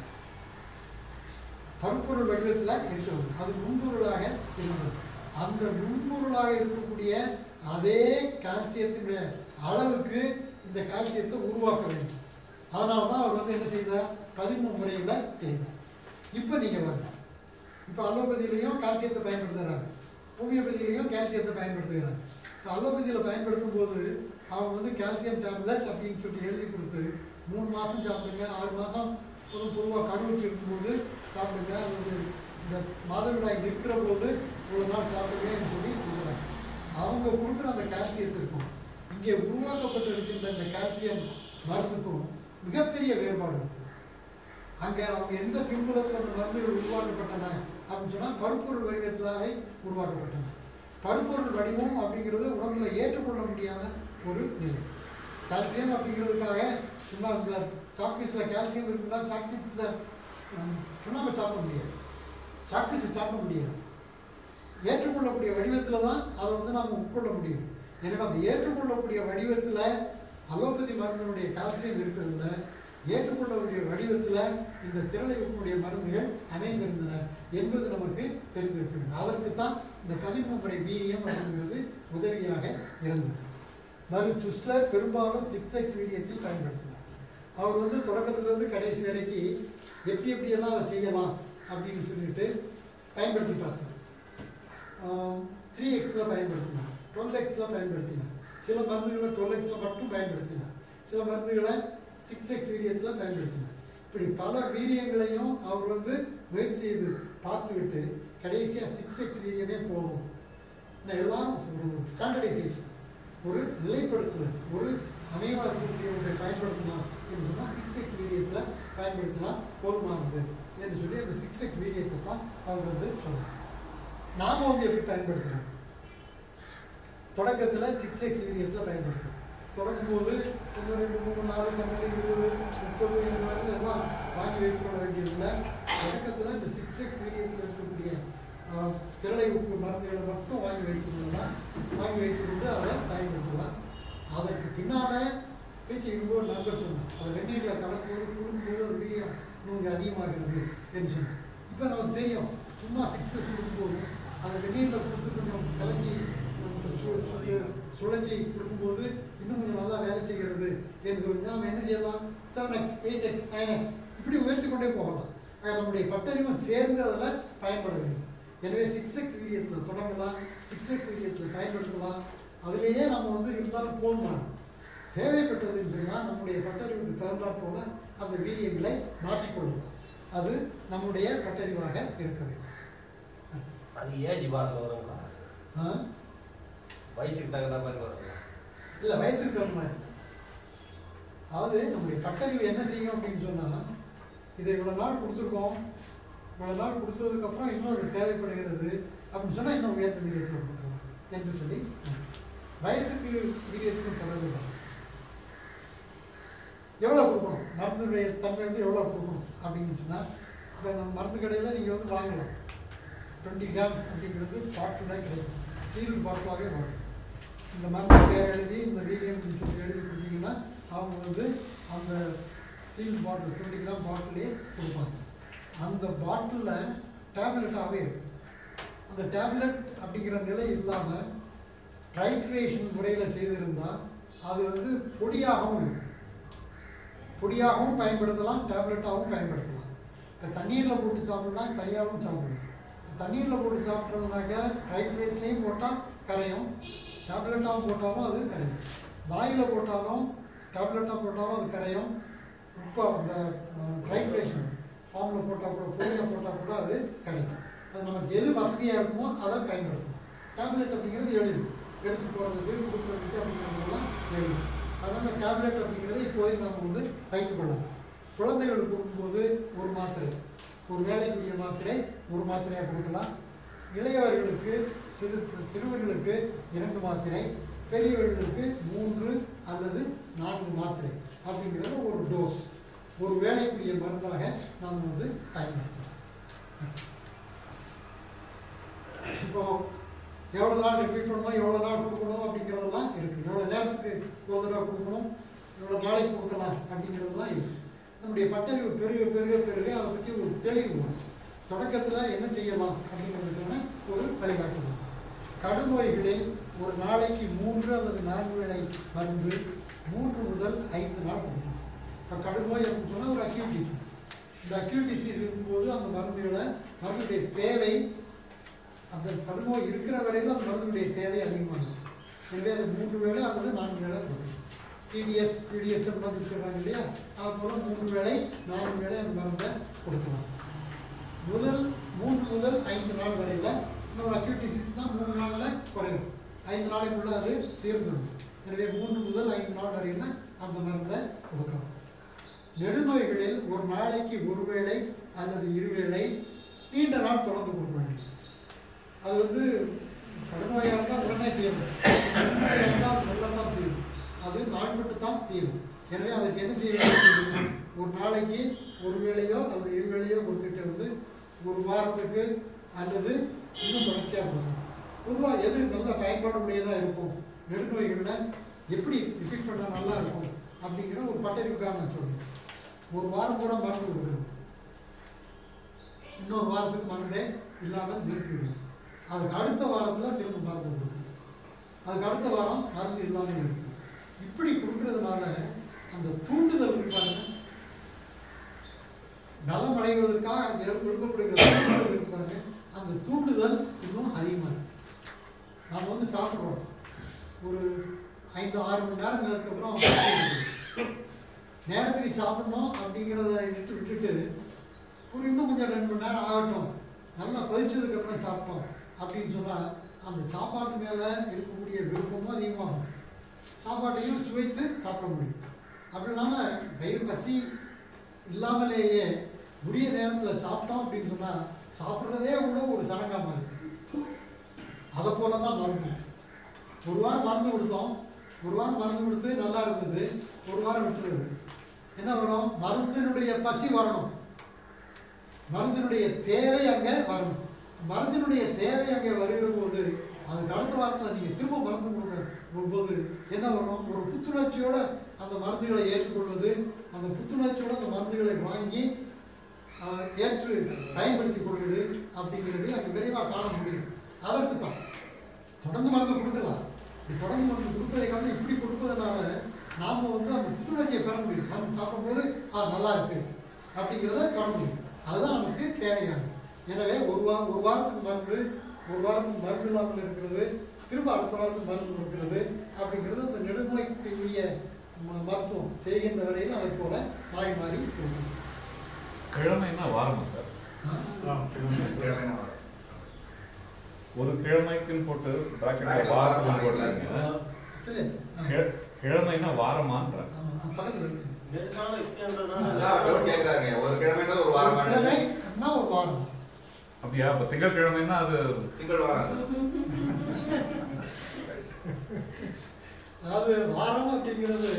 பருப்பொருள் வடிவத்தில் இருக்கிறது அது நுண்பொருளாக இருந்தது அந்த நுண்பொருளாக இருக்கக்கூடிய அதே கால்சியத்தினுடைய அளவுக்கு இந்த கால்சியத்தை உருவாக்க வேண்டும் அதனால தான் அவர் வந்து என்ன செய்தார் பதிமூணு முறையில் செய்தார் இப்போ நீங்கள் வாங்க இப்போ அலோபதியிலையும் கால்சியத்தை பயன்படுத்துகிறாங்க ஹோமியோபதியிலையும் கால்சியத்தை பயன்படுத்துகிறாங்க இப்போ அலோபதியில் பயன்படுத்தும் போது அவங்க வந்து கால்சியம் டேப்லெட் அப்படின்னு சொல்லி எழுதி கொடுத்து மூணு மாதம் சாப்பிடுங்க ஆறு மாதம் ஒரு பொதுவாக கருவுற்று இருக்கும்போது சாப்பிடுங்க அல்லது இந்த மாதவிடாய் நிற்கிற போது இவ்வளோ நாள் சாப்பிடுங்கன்னு சொல்லி கொடுக்குறாங்க அவங்க கொடுக்குற அந்த கால்சியத்திற்கும் இங்கே உருவாக்கப்பட்டிருக்கின்ற இந்த கால்சியம் மருந்துக்கும் மிகப்பெரிய வேறுபாடு இருக்கு அங்கே அவங்க எந்த பின்புலத்தில் அந்த மருந்துகள் உருவாக்கப்பட்டன அப்படின்னு சொன்னால் பருப்பொருள் வடிவத்திலாவே உருவாக்கப்பட்டன பருப்பொருள் வடிவம் அப்படிங்கிறது உடம்புல ஏற்றுக்கொள்ள முடியாத ஒரு நிலை கால்சியம் அப்படிங்கிறதுக்காக சும்மா இந்த சாக்பீஸில் கால்சியம் இருக்குன்னா சாக்பீஸில் சுண்ணாம்பு சாப்பிட முடியாது சாக்பீஸை சாப்பிட முடியாது ஏற்றுக்கொள்ளக்கூடிய வடிவத்தில் தான் அதை வந்து நாம் உட்கொள்ள முடியும் எனவே அந்த ஏற்றுக்கொள்ளக்கூடிய வடிவத்தில் அலோபதி மருந்தினுடைய கால்சியம் இருக்கிறதுல ஏற்றுக்கொள்ளக்கூடிய வடிவத்தில் இந்த திரளைக்கூடிய மருந்துகள் அமைந்திருந்தன என்பது நமக்கு தெரிந்திருக்க வேண்டும் அதற்கு தான் இந்த பதிமூன்றை வீரியம் அப்படிங்கிறது உதவியாக இருந்தது மறு சுஸ்லர் பெரும்பாலும் சிக்ஸ் எக்ஸ் வீரியத்தில் பயன்படுத்தினார் அவர் வந்து தொடக்கத்திலிருந்து கடைசி வரைக்கும் எப்படி எப்படியெல்லாம் அதை செய்யலாம் அப்படின்னு சொல்லிட்டு பயன்படுத்தி பார்த்தார் த்ரீ எக்ஸில் பயன்படுத்தினார் டுவெல் எக்ஸில் பயன்படுத்தினார் சில மருந்துகளை டுவெல் எக்ஸில் மட்டும் பயன்படுத்தினார் சில மருந்துகளை சிக்ஸ் எக்ஸ் வீரியத்தில் பயன்படுத்தினார் இப்படி பல வீரியங்களையும் அவர் வந்து முயற்சி செய்து பார்த்துவிட்டு கடைசியாக சிக்ஸ் எக்ஸ் வீரியமே போதும் நான் எல்லாம் ஒரு ஸ்டாண்டர்டைசேஷன் ஒரு நிலைப்படுத்துதல் ஒரு அமைவாக இருக்கக்கூடிய ஒன்றை பயன்படுத்தணும் என்று சொன்னால் சிக்ஸ் எக்ஸ் வீரியத்தில் பயன்படுத்தினா போதுமானது என்று சொல்லி அந்த சிக்ஸ் எக்ஸ் வீரியத்தை தான் அவர் வந்து சொன்னார் நாம வந்து எப்படி பயன்படுத்துறோம் தொடக்கத்தில் சிக்ஸ் எக்ஸ் வீரியத்தில் பயன்படுத்துறோம் தொடங்கும்போது ஒன்று ரெண்டு மூணு நாலு பன்னெண்டு இருபது முப்பது இந்த மாதிரி எல்லாம் வாங்கி வைத்துக் கொள்ள வேண்டியதில்லை தொடக்கத்தில் இந்த சிக்ஸ் எக்ஸ் வீரியத்தில் இருக்கக்கூடிய ஆஹ், திரளை உப்பு மருந்துகளை மட்டும் வாங்கி வைத்துக் கொள்ளலாம் வாங்கி வைத்துக் கொண்டு அதை பயன்படுத்தலாம் அதற்கு பின்னால் பேசி இருக்கும்போது நண்பர் சொன்னார் அதை வெந்நீரில் கலக்கும்போது குடுக்கும்போது அது வீரியம் இன்னும் அதிகமாகிறது என்று சொன்னார் இப்போ நமக்கு தெரியும் சும்மா சிக்ஸ் கொடுக்கும்போது அதை வெந்நீரில் கொடுத்து கொஞ்சம் கலக்கி நமக்கு சு- சு- சுழற்சி கொடுக்கும்போது இன்னும் கொஞ்சம் நல்லா வேலை செய்கிறது என்று தெரிஞ்சா நம்ம என்ன செய்யலாம் seven X eight X nine X இப்படி உயர்த்தி கொண்டே போகலாம் ஆக நம்முடைய பட்டறிவும் சேர்ந்து அதில் பயன்பட வேண்டும் எனவே சிக்ஸ் எக்ஸ் வீரியத்தில் தொடங்கலாம் சிக்ஸ் எக்ஸ் வீரியத்தில் பயன்படுத்தலாம் அதிலேயே நம்ம வந்து இருந்தாலும் போதுமானது தேவைப்பட்டதுன்னு சொன்னால் நம்முடைய பட்டறிவுக்கு தகுந்தாற் போல அந்த வீரியங்களை மாற்றிக்கொள்ளலாம் அது நம்முடைய பட்டறிவாக இருக்க வேண்டும் அடுத்து. அது ஏஜ் பாரில் வருங்களா ஆ வயசுக்கு தகுந்த மாதிரி வருங்களா இல்லை வயசுக்கு தகுந்த மாதிரி அதாவது நம்முடைய பட்டறிவு என்ன செய்யும் அப்படின்னு சொன்னால் இதை இவ்வளோ நாள் கொடுத்துருக்கோம் இவ்வளோ நாள் கொடுத்ததுக்கப்புறம் இன்னும் அது தேவைப்படுகிறது அப்படின்னு சொன்னால் இன்னும் உயர்ந்த வீரியத்தில் கொடுக்கலாம் என்று சொல்லி வயசுக்கு வீரியத்துக்கும் தொடர்பு இல்லை. எவ்வளோ கொடுக்கணும் மருந்துடைய தன்மை வந்து எவ்வளோ கொடுக்கணும் அப்படின்னு சொன்னால் இப்போ நம்ம மருந்து கடையில் நீங்கள் வந்து வாங்கலாம் டுவெண்ட்டி கிராம்ஸ் அப்படிங்கிறது பாட்டில் கிடைக்கும் சீல்டு பாட்டிலாகவே வரும் இந்த மருந்து பேர் எழுதி இந்த வீரியம் சொல்லி எழுதி கொடுத்தீங்கன்னா அவங்க வந்து அந்த சீல்டு பாட்டில் டுவெண்ட்டி கிராம் பாட்டிலே கொடுப்பாங்க அந்த பாட்டிலில் டேப்லெட்டாகவே இருக்கும் அந்த டேப்லெட் அப்படிங்கிற நிலை இல்லாமல் ட்ரைட்ரேஷன் முறையில் செய்திருந்தால் அது வந்து பொடியாகவும் இருக்கும் பொடியாகவும் பயன்படுத்தலாம் டேப்லெட்டாகவும் பயன்படுத்தலாம் இப்போ தண்ணீரில் போட்டு சாப்பிடலாம் தனியாகவும் சாப்பிடலாம் தண்ணீரில் போட்டு சாப்பிட்றதுனாக்க ட்ரைட்ரேஷன்லேயும் போட்டால் கரையும் டேப்லெட்டாகவும் போட்டாலும் அது கரையும் வாயில் போட்டாலும் டேப்லெட்டாக போட்டாலும் அது கரையும் உப்பா அந்த ட்ரைட்ரேஷன் ஃபார்மில் போட்டால் கூட பொடியாக போட்டால் கூட அது கரையும் அது நமக்கு எது வசதியாக இருக்குமோ அதை பயன்படுத்தலாம் டேப்லெட் அப்படிங்கிறது எளிது எடுத்துகிட்டு போகிறதுக்கு கொடுக்குறதுக்கு அப்படிங்கிறதெல்லாம் எளிது அதனால் டேப்லெட் அப்படிங்கிறத இப்போதைக்கு நம்ம வந்து வைத்துக் கொள்ளலாம் குழந்தைகளுக்கு கொடுக்கும்போது ஒரு மாத்திரை ஒரு வேலைக்குரிய மாத்திரை ஒரு மாத்திரையாக கொடுக்கலாம் இளையவர்களுக்கு சிறு சிறுவர்களுக்கு இரண்டு மாத்திரை பெரியவர்களுக்கு மூன்று அல்லது நான்கு மாத்திரை அப்படிங்கிறது ஒரு டோஸ் ஒரு வேலைக்குரிய மருந்தாக நாம் வந்து பயன்படுத்தலாம் இப்போ எவ்வளோ நாள் ரிப்பீட் பண்ணணும் எவ்வளோ நாள் கொடுக்கணும் அப்படிங்கிறதெல்லாம் இருக்குது எவ்வளோ நேரத்துக்கு ஒரு தடவை கொடுக்கணும் எவ்வளோ நாளைக்கு கொடுக்கலாம் அப்படிங்கிறதெல்லாம் இருக்குது நம்முடைய பட்டறிவு பெருக பெருக பெருக அதை பற்றி ஒரு தெளிவு வரும். தொடக்கத்தில் என்ன செய்யலாம் அப்படிங்கிறதுக்கான ஒரு வழிகாட்டுதல் கடுநோய்களில் ஒரு நாளைக்கு மூன்று அல்லது நான்கு வேளை மருந்து மூன்று முதல் ஐந்து நாள் கொடுக்கணும் இப்போ கடுநோய் அப்படின்னு சொன்னால் ஒரு அக்யூட் டிசீஸ் இந்த அக்யூட் டிசீஸ் இருக்கும்போது அந்த மருந்துகளை மருந்துடைய தேவை அந்த கடுநோய் இருக்கிற வரையிலும் அந்த மருந்துடைய தேவை அதிகமாகும் எனவே அது மூன்று வேளை அல்லது நான்கு வேளை கொடுக்கணும் டிடிஎஸ் பிடிஎஸ் அப்படின்னு சொல்கிறாங்க இல்லையா அது போல் மூன்று வேளை நான்கு வேளை அந்த மருந்தை கொடுக்கலாம் முதல் மூன்று முதல் ஐந்து நாள் வரையில் இன்னொரு அக்யூட் டிசீஸ் தான் மூணு நாளில் குறையும் ஐந்து நாளைக்குள்ள அது தீர்ந்துடும் எனவே மூன்று முதல் ஐந்து நாள் வரையில் அந்த மருந்தை கொடுக்கலாம் நெடுநோய்களில் ஒரு நாளைக்கு ஒரு வேளை அல்லது இருவேளை நீண்ட நாள் தொடர்ந்து கொடுக்க வேண்டியது அது வந்து கடுமையாக இருந்தால் உடனே தீரும் கடுமையாக இருந்தால் மெல்ல தான் தீரும் அது நாட்பட்டு தான் தீரும் எனவே அதுக்கு என்ன செய்ய வேண்டும் ஒரு நாளைக்கு ஒரு வேளையோ அல்லது இரு வேளையோ கொடுத்துட்டு இருந்து ஒரு வாரத்துக்கு அல்லது இன்னும் தொடர்ச்சியாக கொடுக்கலாம் பொதுவாக எது நல்ல பயன்பாடுடையதாக இருக்கும் நெடுநோய்களில் எப்படி ரிப்பீட் பண்ணால் நல்லா இருக்கும் அப்படிங்கிற ஒரு பட்டறிவுக்காக நான் சொல்றேன் ஒரு வாரம் பூரா மருந்து கொடுக்குறது இன்னொரு வாரத்துக்கு மருந்தே இல்லாமல் நிறுத்தி விடுது அதுக்கு அடுத்த வாரத்தில் திரும்ப மருந்து கொடுக்குது அதுக்கு அடுத்த வாரம் மருந்து இல்லாமல் இருக்குது இப்படி கொடுக்கறதுனால அந்த தூண்டுதல் இருக்கு பாருங்க நலம் அடைவதற்காக அந்த இடம் விரும்பப்படுகிற தூண்டுதல் இருக்கு பாருங்க அந்த தூண்டுதல் இன்னும் அதிகமாக இருக்கு நாம் வந்து சாப்பிட்றோம் ஒரு ஐந்து ஆறு மணி நேரங்களுக்கு அப்புறம் நேரத்துக்கு சாப்பிடணும் அப்படிங்கிறத விட்டு விட்டுட்டு ஒரு இன்னும் கொஞ்சம் ரெண்டு மணி நேரம் ஆகட்டும் நல்லா கொதிச்சதுக்கு அப்புறம் சாப்பிட்டோம் அப்படின்னு சொன்னால் அந்த சாப்பாட்டு மேலே இருக்கக்கூடிய விருப்பமும் அதிகமாகும் சாப்பாட்டையும் சுவைத்து சாப்பிட முடியும் அப்படி இல்லாமல் வயிறு பசி இல்லாமலேயே உரிய நேரத்தில் சாப்பிட்டோம் அப்படின்னு சொன்னால் சாப்பிட்றதே கூட ஒரு சடங்காக இருக்கு அதை போல தான் மருந்து ஒரு வாரம் மருந்து கொடுத்தோம் ஒரு வாரம் மருந்து கொடுத்து நல்லா இருந்தது ஒரு வாரம் விட்டுருது என்ன வரும் மருந்தினுடைய பசி வரணும் மருந்தினுடைய தேவை அங்கே வரணும் மருந்தினுடைய தேவை அங்கே வருகிற போது அதுக்கு அடுத்த வாரத்தில் நீங்கள் திரும்ப மருந்து கொடுக்க போது என்ன வரும் ஒரு புத்துணர்ச்சியோட அந்த மருந்துகளை ஏற்றுக்கொள்வது அந்த புத்துணர்ச்சியோட அந்த மருந்துகளை வாங்கி ஆஹ், ஏற்று பயன்படுத்தி கொள்வது அப்படிங்கிறது அங்கே விரைவாக காண முடியும் அதற்கு தான் தொடர்ந்து மருந்து கொடுக்கலாம் இப்படி தொடர்ந்து மருந்து கொடுப்பதை காரணம் இப்படி கொடுப்பதனால நாம் வந்து அந்த புத்துணர்ச்சியை பெற முடியும் மருந்து சாப்பிடும்போது ஆ நல்லா இருக்கு அப்படிங்கிறத பெற முடியும் அதுதான் நமக்கு தேவையானது எனவே ஒரு வாரம் ஒரு வாரத்துக்கு மருந்து ஒரு வாரத்துக்கு மருந்து இல்லாமல் இருக்கிறது திரும்ப அடுத்த வாரத்துக்கு மருந்து கொடுக்கிறது அப்படிங்கிறது அந்த நெடுநோய்க்கு உரிய ம- மருத்துவம் செய்கின்ற வேலையில் அதை போல மாறி மாறி கொடுக்கும் கிழமைன்னா வாரமா சார் ஆ? கிழமைனா வரும். ஒரு கிழமைக்குன்னு போட்டு பிராக்கெட்ல Bracket வாரத்துக்கு வாரம் போட்டுருக்கீங்க சொல்லியாச்சு ஆ. கி- கிழமைன்னா வாரமான்ற ஆமா, ஆ, பக்கத்துல இருக்கு. அதான் அப்படியே கேக்குறாங்க. ஒரு கிழமைனா ஒரு வாரம் ஒரு கிழமை அப்படின்னா ஒரு வாரம் அப்படியா இப்ப திங்கட்கிழமைன்னா அது திங்கள் வாரம் அதாவது வாரம் அப்படிங்கிறது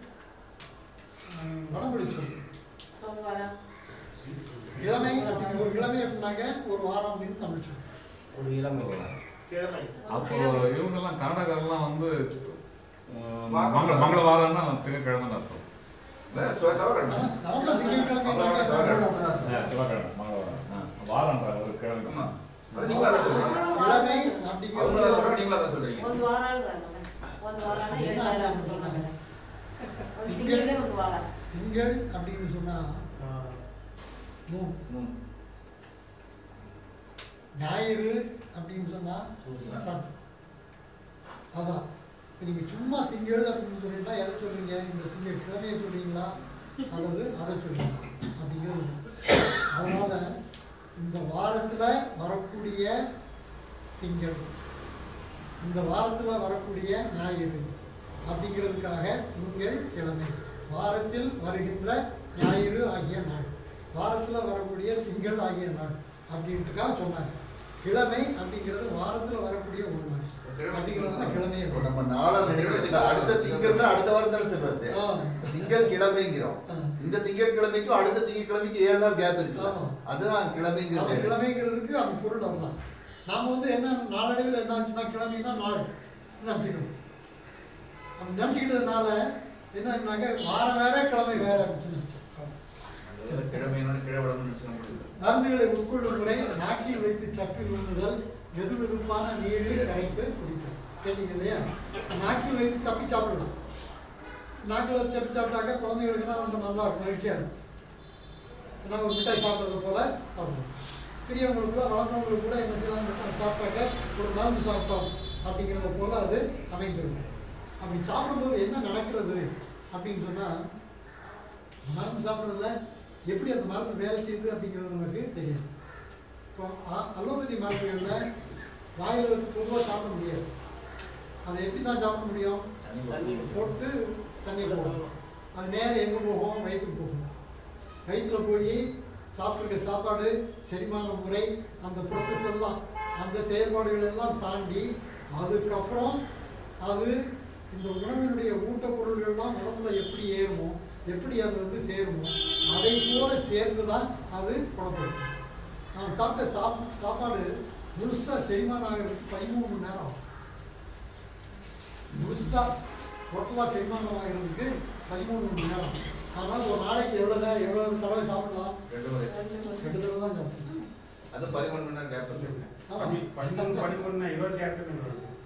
ஆஹ், வடமொழி சொல் சோமவாரம் கிழமை அப்படி ஒரு கிழமை அப்படின்னாங்க ஒரு வாரம் அப்படின்னு தமிழ் சொல் ஒரு இளமை அப்போ இவங்கெல்லாம் கன்னடக்காரெல்லாம் வந்து அஹ், வாரம் மங்கள சார். மங்களவாரம்னா திங்கட்கிழமைன்னு அர்த்தம் இல்ல, சுவ- செவ்வாய்க்கிழமை. நம்ம- நமக்கு திங்கட்கிழமை அவ்வளவுதான் செவ்வாய்க்கிழமை. ஆ, செவ்வாய்க்கிழமை மங்களவாரம் ஆ, வாரம்ன்ற ஒரு கிழமை ஆமா. அது நீங்களா தான் சொல்றீங்க. கிழமை அவங்களா அப்படிங்கிறது சொல்றீங்க, நீங்களா தான் சொல்றீங்க. ಒಂದು ವಾರ ಅಲ್ರಾங்க ಒಂದು ವಾರನ என்ன ಎರಡು ವಾರ ஆச்சு ಅಂತ சொன்னாங்க? சொன்னாங்க ಒಂದು ತಿಂಗಳಿಗೆ ಒಂದು ವಾರ திங்கள் அப்படின்னு சொன்னா மூணு ம். ஞாயிறு அப்படின்னு சொன்னா சத் அதான் இப்போ நீங்கள் சும்மா திங்கள் அப்படின்னு சொல்லிட்டா எதை சொல்றீங்க இந்த திங்கள் கிழமையை சொல்றீங்களா அல்லது அதை சொல்றீங்களா அப்படிங்கிறது அதனால இந்த வாரத்தில் வரக்கூடிய திங்கள் இந்த வாரத்தில் வரக்கூடிய ஞாயிறு அப்படிங்கிறதுக்காக திங்கள் கிழமை வாரத்தில் வருகின்ற ஞாயிறு ஆகிய நாள் வாரத்தில் வரக்கூடிய திங்கள் ஆகிய நாள் அப்படின்ட்டுக்காக சொன்னாங்க கிழமை அப்படிங்கிறது வாரத்தில் வரக்கூடிய ஒரு நாள் அப்படிங்கிறது தான் கிழமையை இப்போ நம்ம நாளா நினைக்கிறோம் அடுத்த திங்கள்னா அடுத்த வாரம் தானே சார் வருது ஆ. திங்கள் கிழமைங்கிறோம் ஆ. இந்த திங்கள் கிழமைக்கும் அடுத்த திங்கள் கிழமைக்கு ஏழு நாள் கேப் இருக்கு ஆமா. அதுதான் அந்த கிழமைங்கிறது கிழமைங்கிறதுக்கு அந்த பொருள் அதுதான் நாம வந்து என்ன நாளடைவில் என்ன ஆச்சுன்னா கிழமைன்னா நாள் நினச்சிக்கணும் அப்படி நினச்சிக்கிட்டதுனால என்னன்னாக்க வாரம் வேற கிழமை வேற அப்படின்னு சில கிழமைனா கிழவழம்னு நினைச்சுக்க முடியுது. மருந்துகளை உட்கொள்ளும் முறை நாக்கில் வைத்து சப்பி விழுந்துதல் வெது வெதுப்பான நீரில் கரைத்து குடித்தல் கேட்டீங்க இல்லையா நாக்கில் வைத்து சப்பி சாப்பிடலாம் நாக்கில் வச்சு சப்பி சாப்பிட்டாக்க குழந்தைகளுக்கு தான் ரொம்ப நல்லா இருக்கும் மகிழ்ச்சியாக இருக்கும் ஏதாவது ஒரு மிட்டாய் சாப்பிட்றது போல சாப்பிடணும் பெரியவங்களுக்கு கூட வளர்ந்தவங்களுக்கு கூட என்ன செய்யலாம் மிட்டாய் சாப்பிட்டாக்க ஒரு மருந்து சாப்பிட்டோம் அப்படிங்கிறத போல அது அமைந்திருக்கும் அப்படி சாப்பிடும்போது என்ன நடக்கிறது அப்படின்னு சொன்னால் மருந்து சாப்பிட்றதுல எப்படி அந்த மருந்து வேலை செய்யுது அப்படிங்கிறது நமக்கு தெரியும் இப்போ அ- அலோபதி மருந்துகளில் வாயில் வந்து பொதுவாக சாப்பிட முடியாது அதை எப்படி தான் சாப்பிட முடியும் போட்டு தண்ணி போகும் அது நேரம் எங்கே போகும் வயிற்றுக்கு போகும் வயிற்றுல போய் சாப்பிட்ருக்க சாப்பாடு செரிமான முறை அந்த ப்ரொசஸ் எல்லாம் அந்த செயல்பாடுகள் எல்லாம் தாண்டி அதுக்கப்புறம் அது இந்த உணவினுடைய ஊட்டப்பொருள்கள்லாம் உடம்புல எப்படி ஏறுமோ எப்படி அது வந்து சேருமோ அதை போல சேர்ந்து தான் அது குணப்படுத்தும் நாம் சாப்பிட்ட சாப் சாப்பாடு முழுசாக செரிமானம் ஆகிறதுக்கு பதிமூணு மணி நேரம் ஆகும் முழுசாக டோட்டலாக செரிமானம் ஆகிறதுக்கு பதிமூணு மணி நேரம் அதனால் ஒரு நாளைக்கு எவ்வளோ நேரம் எவ்வளோ தடவை சாப்பிடலாம் ரெண்டு முறை ரெண்டு தடவை தான் சாப்பிடலாம் அது பதிமூணு மணி நேரம் கேப் சொல்லுங்க ஆமாம் பதிமூணு பதிமூணு இருபத்தி ஆறு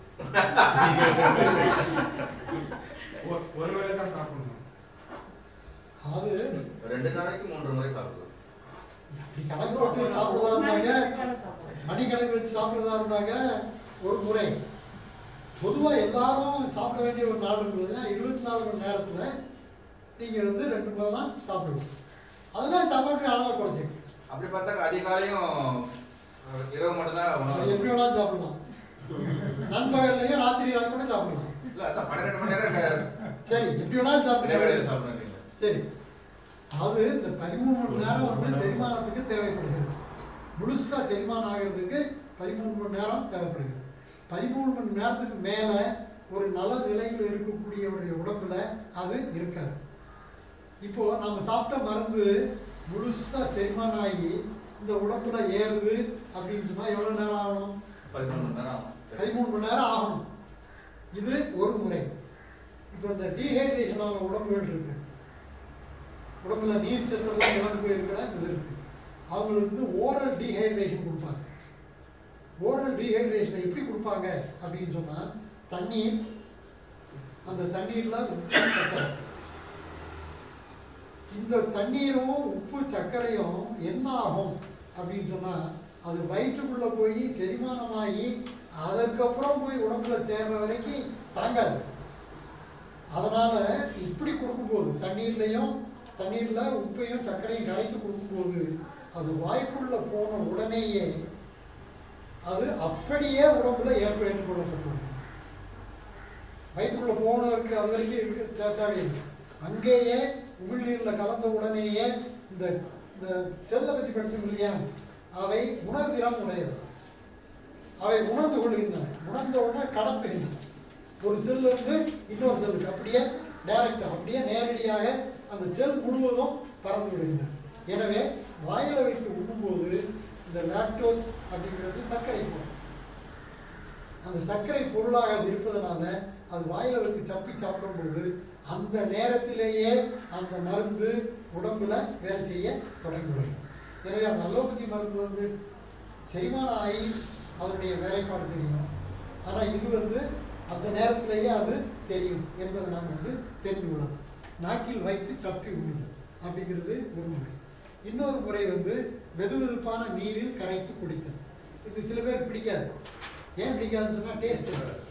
ஒரு வேளை தான் சாப்பிடணும் அது ரெண்டு நாளைக்கு மூன்று முறை சாப்பிடலாம் அப்படி கணக்கு போட்டு சாப்பிட்றதா இருந்தாங்க மணிக்கணக்கு வச்சு சாப்பிட்றதா இருந்தாங்க ஒரு முறை பொதுவாக எல்லாரும் சாப்பிட வேண்டிய ஒரு நாள் இருந்ததுன்னா இருபத்தி நாலு மணி நேரத்தில் நீங்கள் வந்து ரெண்டு முறை தான் சாப்பிடுவோம் அதெல்லாம் சாப்பாட்டு அளவை குறைச்சிங்க அப்படி பார்த்தா அதிகாலையும் அஹ், இரவு மட்டும்தான் அது உணவு எப்படி வேணாலும் சாப்பிடலாம் நண்பகல்லையும் ராத்திரியில கூட சாப்பிடலாம் இல்ல அதான் பன்னிரெண்டு மணி நேரம் க- சரி எப்படி வேணாலும் இடைவேளையில சாப்பிடுங்க சாப்பிடுறீங்க சரி அது இந்த பதிமூணு மணி நேரம் வந்து செரிமானத்துக்கு தேவைப்படுகிறது முழுசா செரிமானம் ஆகிறதுக்கு பதிமூணு மணி நேரம் தேவைப்படுகிறது பதிமூணு மணி நேரத்துக்கு மேலே ஒரு நல்ல நிலையில் இருக்கக்கூடியவருடைய உடம்புல அது இருக்காது இப்போ நம்ம சாப்பிட்ட மருந்து முழுசா செரிமானம் ஆகி இந்த உடம்புல ஏறுது அப்படின்னு சொன்னா எவ்வளவு நேரம் ஆகணும் பதிமூணு மணி நேரம் ஆகும். பதிமூணு மணி நேரம் ஆகணும் இது ஒரு முறை இப்போ இந்த டீஹைட்ரேஷன் ஆன உடம்புகள் இருக்கு உடம்புல நீர் சத்தெல்லாம் இழந்து போயிருக்கிற இது இருக்கு அவங்களுக்கு வந்து ஓரல் டீஹைட்ரேஷன் கொடுப்பாங்க ஓரல் டீஹைட்ரேஷனை எப்படி கொடுப்பாங்க அப்படின்னு சொன்னா தண்ணீர் அந்த தண்ணீர்ல உப்பு சர்க்கரை இந்த தண்ணீரும் உப்பு சர்க்கரையும் என்ன ஆகும் அப்படின்னு சொன்னா அது வயிற்றுக்குள்ள போய் செரிமானமாகி அதற்கப்புறம் போய் உடம்புல சேர்ற வரைக்கும் தாங்காது அதனால இப்படி கொடுக்கும்போது தண்ணீர்லையும் தண்ணீர்ல உப்பையும் சர்க்கரையும் கரைத்து கொடுக்கும்போது அது வாய்க்குள்ள போன உடனேயே அது அப்படியே உடம்புல ஏற்ப ஏற்றுக்கொள்ளப்பட்டுள்ளது வயிற்றுக்குள்ள போனவருக்கு அது வரைக்கும் இருக்கு தே- தேவையில்லை அங்கேயே உமிழ்நீரில் கலந்த உடனேயே இந்த இந்த செல்லை பற்றி படிச்சோம் இல்லையா அவை உணர்திறம் உடையது அவை உணர்ந்து கொள்கின்றன உணர்ந்த உடனே கடத்துகின்றன ஒரு செல்ல இருந்து இன்னொரு செல்லுக்கு அப்படியே டைரக்டாக அப்படியே நேரடியாக அந்த செல் முழுவதும் பறந்து விடுகின்றன எனவே வாயில வைத்து உண்ணும்போது இந்த லாக்டோஸ் அப்படிங்கிறது சர்க்கரை பொருள் அந்த சர்க்கரை பொருளாக அது இருப்பதனால அது வாயில வைத்து சப்பி சாப்பிடும்போது அந்த நேரத்திலேயே அந்த மருந்து உடம்புல வேலை செய்ய தொடங்கிவிடும் எனவே அந்த அலோபதி மருந்து வந்து செரிமானம் ஆகி அதனுடைய வேலைப்பாடு தெரியும் ஆனால் இது வந்து அந்த நேரத்திலேயே அது தெரியும் என்பதை நாம் வந்து தெரிந்து கொள்ளலாம் நாக்கில் வைத்து சப்பி உண்ணுதல் அப்படிங்கிறது ஒரு முறை இன்னொரு முறை வந்து வெதுவெதுப்பான நீரில் கரைத்து குடித்தல் இது சில பேர் பிடிக்காது ஏன் பிடிக்காதுன்னு சொன்னால் டேஸ்ட்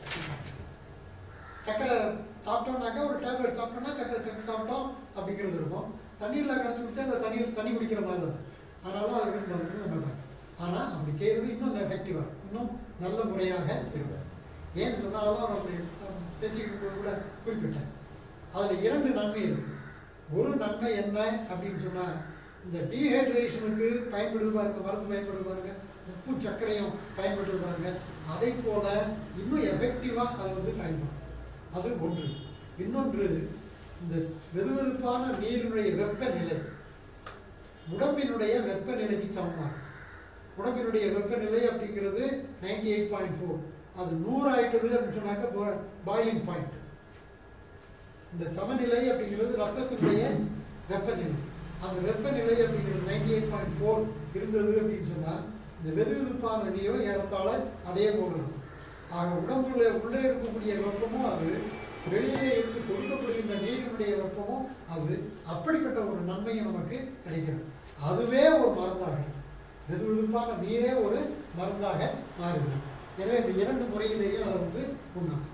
சக்கரை சாப்பிட்டோம்னாக்கா ஒரு டேப்லெட் சாப்பிட்டோம்னா சக்கரை சக்கரை சாப்பிட்டோம் அப்படிங்கிறது இருக்கும் தண்ணீரில் கரைச்சி குடிச்சா அந்த தண்ணீர் தண்ணி குடிக்கிற மாதிரி தான் அதனால தான் அதுக்கு மருந்து நம்ம தான் ஆனால் அப்படி செய்கிறது இன்னும் எஃபெக்டிவாக இன்னும் நல்ல முறையாக இருக்கும் ஏன்னு சொன்னால் அதான் நம்ம பேசிக்கிட்டு போது கூட குறிப்பிட்டேன் அதில் இரண்டு நன்மை இருக்கு ஒரு நன்மை என்ன அப்படின்னு சொன்னால் இந்த டீஹைட்ரேஷனுக்கு பயன்படுது பாருங்க மருந்து பயன்படுது பாருங்க உப்பு சர்க்கரையும் பயன்படுது பாருங்க அதை போல இன்னும் எஃபெக்டிவாக அது வந்து பயன்படும் அது ஒன்று இன்னொன்று இந்த வெதுவெதுப்பான நீரினுடைய வெப்பநிலை உடம்பினுடைய வெப்பநிலைக்கு சமமாகும் உடம்பினுடைய வெப்பநிலை அப்படிங்கிறது நைன்டி எயிட் பாயிண்ட் ஃபோர் அது நூறு ஆயிட்டது அப்படின்னு சொன்னாக்க பாயிலிங் பாயிண்ட் இந்த சமநிலை அப்படிங்கிறது ரத்தத்தினுடைய வெப்பநிலை அந்த வெப்பநிலை அப்படிங்கிறது நைன்டி எயிட் பாயிண்ட் ஃபோர் இருந்தது அப்படின்னு சொன்னால் இந்த வெதுவெதுப்பான நீரும் ஏறத்தாழ அதே போல இருக்கும் ஆக உடம்புல உள்ளே இருக்கக்கூடிய வெப்பமும் அது வெளியே இருந்து கொடுக்கப்படுகின்ற நீரினுடைய வெப்பமும் அது அப்படிப்பட்ட ஒரு நன்மையை நமக்கு கிடைக்கிறது அதுவே ஒரு மருந்தாக வெதுவெதுப்பான நீரே ஒரு மருந்தாக மாறுது எனவே இந்த இரண்டு முறையிலேயும் அதை வந்து உண்ணலாம்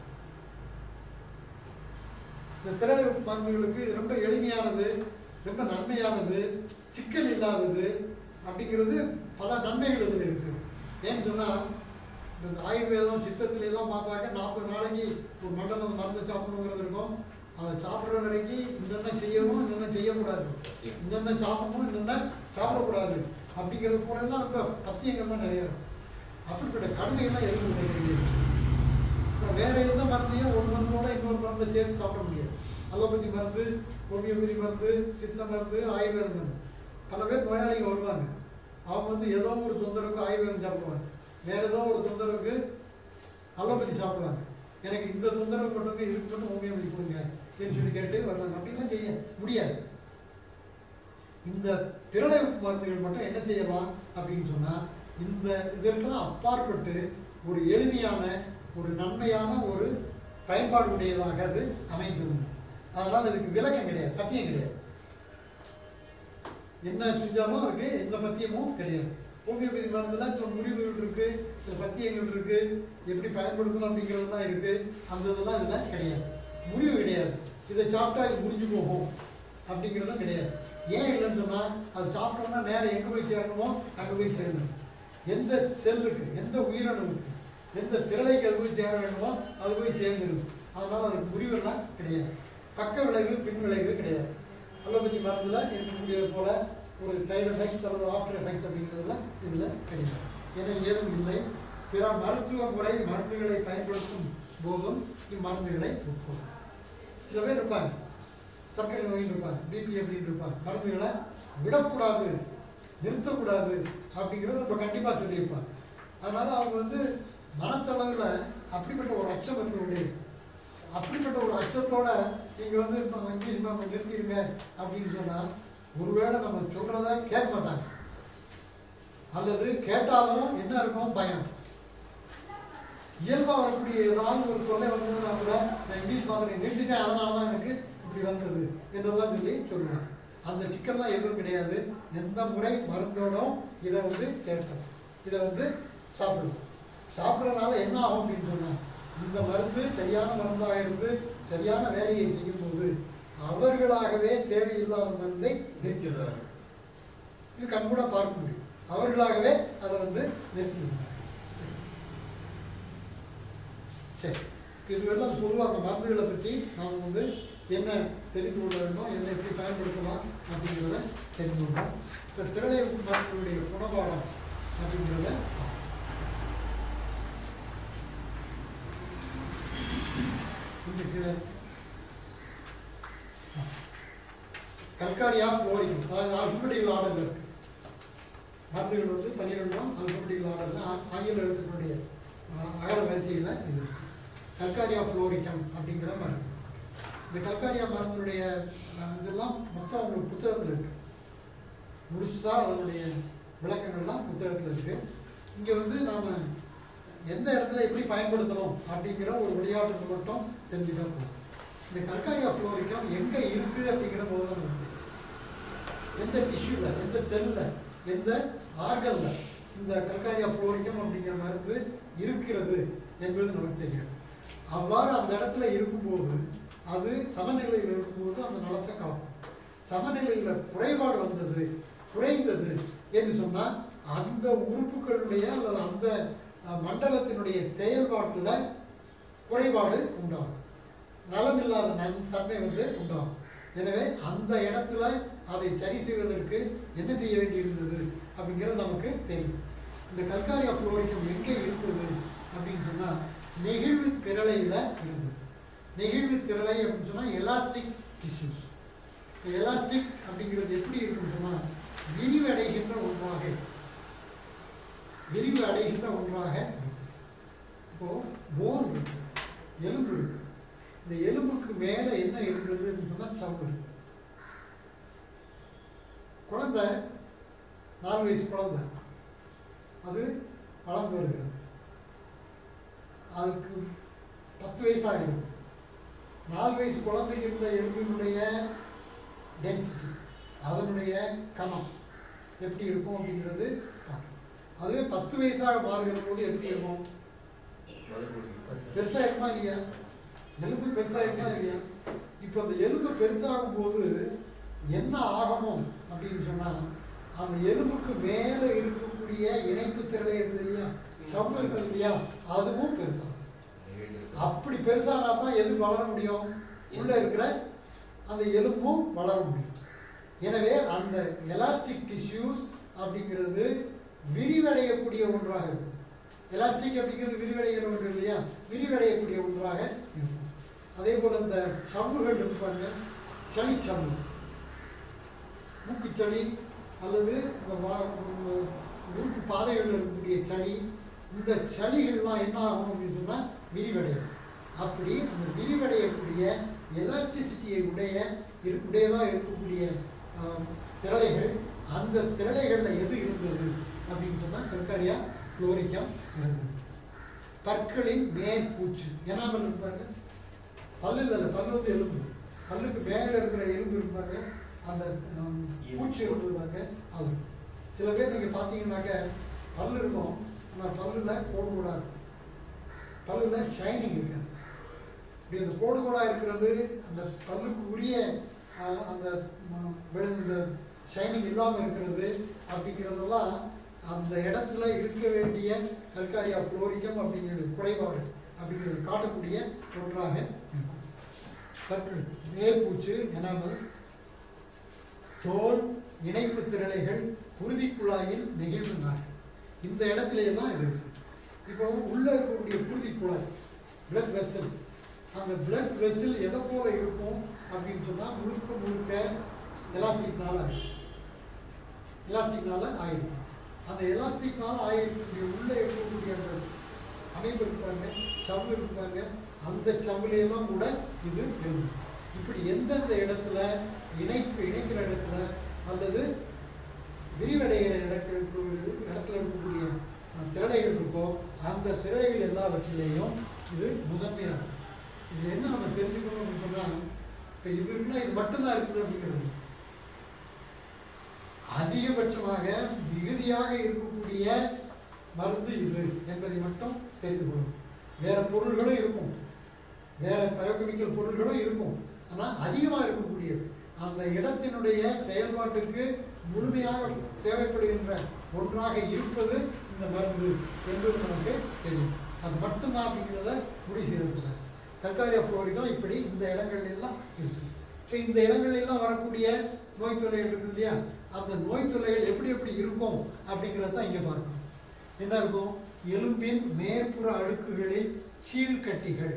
இந்த திரள மருந்துகளுக்கு இது ரொம்ப எளிமையானது ரொம்ப நன்மையானது சிக்கல் இல்லாதது அப்படிங்கிறது பல நன்மைகள் இதில் இருக்குது ஏன்னு சொன்னால் இந்த ஆயுர்வேதம் சித்தத்திலேலாம் பார்த்தாக்க நாற்பது நாளைக்கு ஒரு மண்டலம் மருந்து சாப்பிடணுங்கிறது இருக்கும் அதை சாப்பிட்ற வரைக்கும் இன்னென்ன செய்யணும் இன்னென்ன செய்யக்கூடாது இன்னென்ன சாப்பிடணும் இன்னென்ன சாப்பிடக்கூடாது அப்படிங்கிறது போல தான் ரொம்ப பத்தியங்கள் தான் நிறையா இருக்கும் அப்படிப்பட்ட கடுமையெல்லாம் எதுவும் கிடையாது அப்புறம் வேற எந்த மருந்தையும் ஒரு மருந்தோட இன்னொரு மருந்தை சேர்த்து சாப்பிட முடியாது அலோபதி மருந்து ஹோமியோபதி மருந்து சித்த மருந்து ஆயுர்வேத மருந்து பல பேர் நோயாளிங்க வருவாங்க அவங்க வந்து ஏதோ ஒரு தொந்தரவுக்கு ஆயுர்வேதம் சாப்பிடுவாங்க வேற ஏதோ ஒரு தொந்தரவுக்கு அலோபதி சாப்பிடுவாங்க எனக்கு இந்த தொந்தரவு கொண்டு இதுக்கு மட்டும் ஹோமியோபதி கொடுங்க அப்படின்னு சொல்லி கேட்டு வருவாங்க அப்படிலாம் செய்ய முடியாது இந்த திரளை மருந்துகள் மட்டும் என்ன செய்யலாம் அப்படின்னு சொன்னால் இந்த இதற்கெல்லாம் அப்பாற்பட்டு ஒரு எளிமையான ஒரு நன்மையான ஒரு பயன்பாடு உடையதாக அது அமைந்திருந்தது அதனால் அதுக்கு விளக்கம் கிடையாது பத்தியம் கிடையாது என்ன செஞ்சாலும் அதுக்கு எந்த பத்தியமும் கிடையாது ஹோமியோபதி மருந்துல சில முடிவுகள் இருக்கு சில பத்தியங்கள் இருக்கு எப்படி பயன்படுத்தணும் அப்படிங்கிறதுலாம் இருக்கு அந்த இதெல்லாம் இதில் கிடையாது முடிவு கிடையாது இதை சாப்பிட்டா இது முடிஞ்சு போகும் அப்படிங்கிறதும் கிடையாது ஏன் இல்லைன்னு சொன்னால் அது சாப்பிட்டோம்னா நேரம் எங்கே போய் சேரணுமோ அங்கே போய் சேரணும் எந்த செல்லுக்கு எந்த உயிரணுவுக்கு எந்த திரளைக்கு அது போய் சேர வேண்டுமோ அது போய் சேர்ந்துடும் அதனால் அதுக்கு முடிவெல்லாம் கிடையாது பக்க விளைவு பின் விளைவு கிடையாது அலோபதி மருந்தில் இருக்கக்கூடியது போல ஒரு சைடு எஃபெக்ட்ஸ் அல்லது ஆஃப்டர் எஃபெக்ட்ஸ் அப்படிங்கிறதுலாம் இதில் கிடையாது என ஏதும் இல்லை பிற மருத்துவ முறை மருந்துகளை பயன்படுத்தும் போதும் இம்மருந்துகளை உட்கொள்ளும் சில பேர் இருப்பாங்க சர்க்கரை நோயின்னு இருப்பாங்க பிபி அப்படின்னு இருப்பாங்க மருந்துகளை விடக்கூடாது நிறுத்தக்கூடாது அப்படிங்கிறத நம்ம கண்டிப்பாக சொல்லியிருப்பாங்க அதனால் அவங்க வந்து மனத்தளவில் அப்படிப்பட்ட ஒரு அச்சம் இருக்கக்கூடிய அப்படிப்பட்ட ஒரு அச்சத்தோட நீங்கள் வந்து இப்போ இங்கிலீஷ் நம்ம நிறுத்திடுங்க அப்படின்னு சொன்னால் ஒருவேளை நம்ம சொல்கிறத கேட்க மாட்டாங்க அல்லது கேட்டாலும் என்ன இருக்கும் பயம் இயல்பாக வரக்கூடிய ஏதாவது ஒரு தொல்லை வந்ததுன்னா கூட நான் இங்கிலீஷ் மாத்திரை நிறுத்திட்டேன் அதனால தான் எனக்கு இப்படி வந்தது என்றெல்லாம் சொல்லி சொல்லுவாங்க அந்த சிக்கல்லாம் எதுவும் கிடையாது எந்த முறை மருந்தோடும் இதை வந்து சேர்க்கணும் இதை வந்து சாப்பிடணும் சாப்பிட்றதுனால என்ன ஆகும் அப்படின்னு சொன்னால் இந்த மருந்து சரியான மருந்தாக இருந்து சரியான வேலையை செய்யும்போது அவர்களாகவே தேவையில்லாத மருந்தை நிறுத்திவிடுவார்கள் இது கண்கூட பார்க்க முடியும் அவர்களாகவே அதை வந்து நிறுத்திவிடுவாங்க சரி இதுவெல்லாம் பொதுவாக அந்த மருந்துகளை பற்றி நாம் வந்து என்ன தெரிந்து கொள்ள வேண்டும் என்ன எப்படி பயன்படுத்தலாம் அப்படிங்கிறத தெரிந்து கொள்ளணும் இப்போ திரளை மருந்துகளுடைய குணபாடம் அப்படிங்கிறத பார்ப்போம். இந்த சில கல்காரியா ஃப்ளோரிங் அதாவது ஆல்பபெட்டிக்கல் ஆர்டர் இருக்கு மருந்துகள் வந்து பன்னிரெண்டும் ஆல்பபெட்டிக்கல் ஆர்டரில் ஆங்கில எழுத்துக்களுடைய அஹ், அகர வரிசையில் இது இருக்கு கல்காரியா ஃப்ளோரிக்கம் அப்படிங்கிற மருந்து இந்த கல்காரியா மருந்துடைய அஹ், இதெல்லாம் மொத்தம் உங்களுக்கு புத்தகத்தில் இருக்கு முழுசா அதனுடைய விளக்கங்கள்லாம் புத்தகத்தில் இருக்கு இங்கே வந்து நாம் எந்த இடத்துல எப்படி பயன்படுத்தணும் அப்படிங்கிற ஒரு விளையாட்டு மட்டும் தெரிஞ்சுட்டா போதும் இந்த கல்காரியா ஃப்ளோரிக்கம் எங்கே இருக்குது அப்படிங்கிற போது நமக்கு தெரியும் எந்த டிஷ்யூவில் எந்த செல்லில் எந்த ஆர்கனில் இந்த கல்காரியா ஃப்ளோரிக்கம் அப்படிங்கிற மருந்து இருக்கிறது என்பது நமக்கு தெரியும் அவ்வாறு அந்த இடத்துல இருக்கும்போது அது சமநிலையில் இருக்கும்போது அந்த நலத்தை காக்கும் சமநிலையில் குறைபாடு வந்தது குறைந்தது என்று சொன்னால் அந்த உறுப்புகளுடைய அல்லது அந்த அஹ், மண்டலத்தினுடைய செயல்பாட்டில் குறைபாடு உண்டாகும் நலமில்லாத நன் தன்மை வந்து உண்டாகும் எனவே அந்த இடத்துல அதை சரி செய்வதற்கு என்ன செய்ய வேண்டியிருந்தது அப்படிங்கிறது நமக்கு தெரியும் இந்த கல்காரியா ஃப்ளோரிக்கம் எங்கே இருந்தது அப்படின்னு சொன்னால் நெகிழ்வு திரளையில் இருந்தது நெகிழ்வு திரளை அப்படின்னு சொன்னால் எலாஸ்டிக் டிஷ்யூஸ் எலாஸ்டிக் அப்படிங்கிறது எப்படி இருக்குன்னு சொன்னால் விரிவடைகின்ற ஒன்றாக இருக்கும். விரிவு அடைகின்ற ஒன்றாக இருக்கும். இப்போ போன் இருக்கு எலும்பு இருக்கு இந்த எலும்புக்கு மேலே என்ன இருந்ததுன்னு சொன்னால் சவ்வு இருக்கு குழந்தை நாலு வயசு குழந்தை அது வளர்ந்து வருகிறது அதுக்கு பத்து வயசாகிறது நாலு வயசு குழந்தைக்கு இருந்த எலும்பினுடைய டென்சிட்டி அதனுடைய கணம் எப்படி இருக்கும் அப்படிங்கிறது பார்க்கணும். அதுவே பத்து வயசாக மாறுகிற போது எப்படி இருக்கும் பெருசா இருக்குமா இல்லையா எலும்பு பெருசா இருக்குமா இல்லையா இப்போ அந்த எலும்பு பெருசாகும் போது என்ன ஆகணும் அப்படின்னு சொன்னா அந்த எலும்புக்கு மேலே இருக்கக்கூடிய இணைப்பு திரளே இருக்குது இல்லையா சவ்வு இருக்குது இல்லையா அதுவும் பெருசாகும் அப்படி பெருசானா தான் எது வளர முடியும் உள்ள இருக்கிற அந்த எலும்பும் வளர முடியும் எனவே அந்த எலாஸ்டிக் டிஷ்யூஸ் அப்படிங்கிறது விரிவடையக்கூடிய ஒன்றாக இருக்கும் எலாஸ்டிக் அப்படிங்கிறது விரிவடைகிற ஒன்று இல்லையா விரிவடையக்கூடிய ஒன்றாக இருக்கும் அதே போல் இந்த சவ்வுகள் இருப்பாங்க சளிச்சவ்வு மூக்குச்சளி அல்லது இந்த வா மூக்கு பாதைகளில் இருக்கக்கூடிய சளி இந்த சளிகள்லாம் என்ன ஆகும் அப்படின்னு சொன்னால் விரிவடையும் அப்படி அந்த விரிவடையக்கூடிய எலாஸ்டிசிட்டியை உடைய இரு- உடையதாக இருக்கக்கூடிய ஆம், திரளைகள் அந்த திரளைகளில் எது இருந்தது அப்படின்னு சொன்னால் கல்காரியா ஃப்ளோரிக்கம் இருந்தது பற்களின் மேற்பூச்சு எனாமல் இருப்பாங்க பல்லு இல்லை பல்லு வந்து எலும்பு பல்லுக்கு மேலே இருக்கிற எலும்பு இருப்பாங்க அந்த ஆம், பூச்சி இருப்பாங்க அது சில பேர் நீங்கள் பார்த்தீங்கன்னாக்க பல்லு இருக்கும் ஆனால் பல்லில் கோடு கோடாக இருக்கும் பல்லில் ஷைனிங் இருக்காது இப்படி அந்த கோடு கோடாக இருக்கிறது அந்த பல்லுக்கு உரிய ஆ, அந்த ம- வெளு- இந்த ஷைனிங் இல்லாமல் இருக்கிறது அப்படிங்கிறதெல்லாம் அந்த இடத்துல இருக்க வேண்டிய கல்காரியா ஃப்ளோரிக்கம் அப்படிங்கிறது குறைபாடு அப்படிங்கிறது காட்டக்கூடிய ஒன்றாக இருக்கும் பற்கள் மேற்பூச்சு எனாமல் தோல் இணைப்பு திரளைகள் குருதி குழாயில் நெகிழ்வு நார் இந்த இடத்துல எல்லாம் இது இருக்கு இப்போ உள்ள இருக்கக்கூடிய குருதி குழாய் பிளட் வெசல் அந்த பிளட் வெசல் எதை போல இருக்கும் அப்படின்னு சொன்னால் முழுக்க முழுக்க எலாஸ்டிக்னால ஆயிருக்கும் எலாஸ்டிக்னால ஆயிருக்கும் அந்த எலாஸ்டிக்னால ஆயிருக்கக்கூடிய உள்ளே இருக்கக்கூடிய அந்த அமைப்பு இருப்பாங்க சவ்வு இருப்பாங்க அந்த சவ்வுலையெல்லாம் கூட இது இருந்தது இப்படி எந்தெந்த இடத்துல இணைப்பு இணைக்கிற இடத்துல அல்லது விரிவடைகிற இடத்துல இடத்துல இருக்கக்கூடிய அஹ், திரளைகள் இருக்கோ அந்த திரளைகள் எல்லாவற்றிலேயும் இது முதன்மையாக இருக்கும் இது என்ன நம்ம தெரிஞ்சுக்கணும் அப்படின்னு சொன்னால் இப்போ இது இருக்குன்னா இது மட்டும்தான் இருக்குது அப்படிங்கிறது இல்லை. அதிகபட்சமாக மிகுதியாக இருக்கக்கூடிய மருந்து இது என்பதை மட்டும் தெரிந்து கொள்ளும் வேற பொருள்களும் இருக்கும் வேற பயோகெமிக்கல் பொருள்களும் இருக்கும் ஆனால் அதிகமாக இருக்கக்கூடியது அந்த இடத்தினுடைய செயல்பாட்டுக்கு முழுமையாக தேவைப்படுகின்ற ஒன்றாக இருப்பது இந்த மருந்து என்பது நமக்கு தெரியும் அது மட்டும்தான் அப்படிங்கிறத முடிவு செய்திருக்கிறார் கல்காரியா ஃப்ளோரிகம் இப்படி இந்த இடங்கள்ல எல்லாம் இருக்கு ஸோ இந்த இடங்கள்ல எல்லாம் வரக்கூடிய நோய் தொல்லைகள் இருக்குது இல்லையா அந்த நோய் தொல்லைகள் எப்படி எப்படி இருக்கும் அப்படிங்கிறத தான் இங்கே பார்க்கணும் என்ன இருக்கும் எலும்பின் மேற்புற அடுக்குகளில் சீழ்கட்டிகள்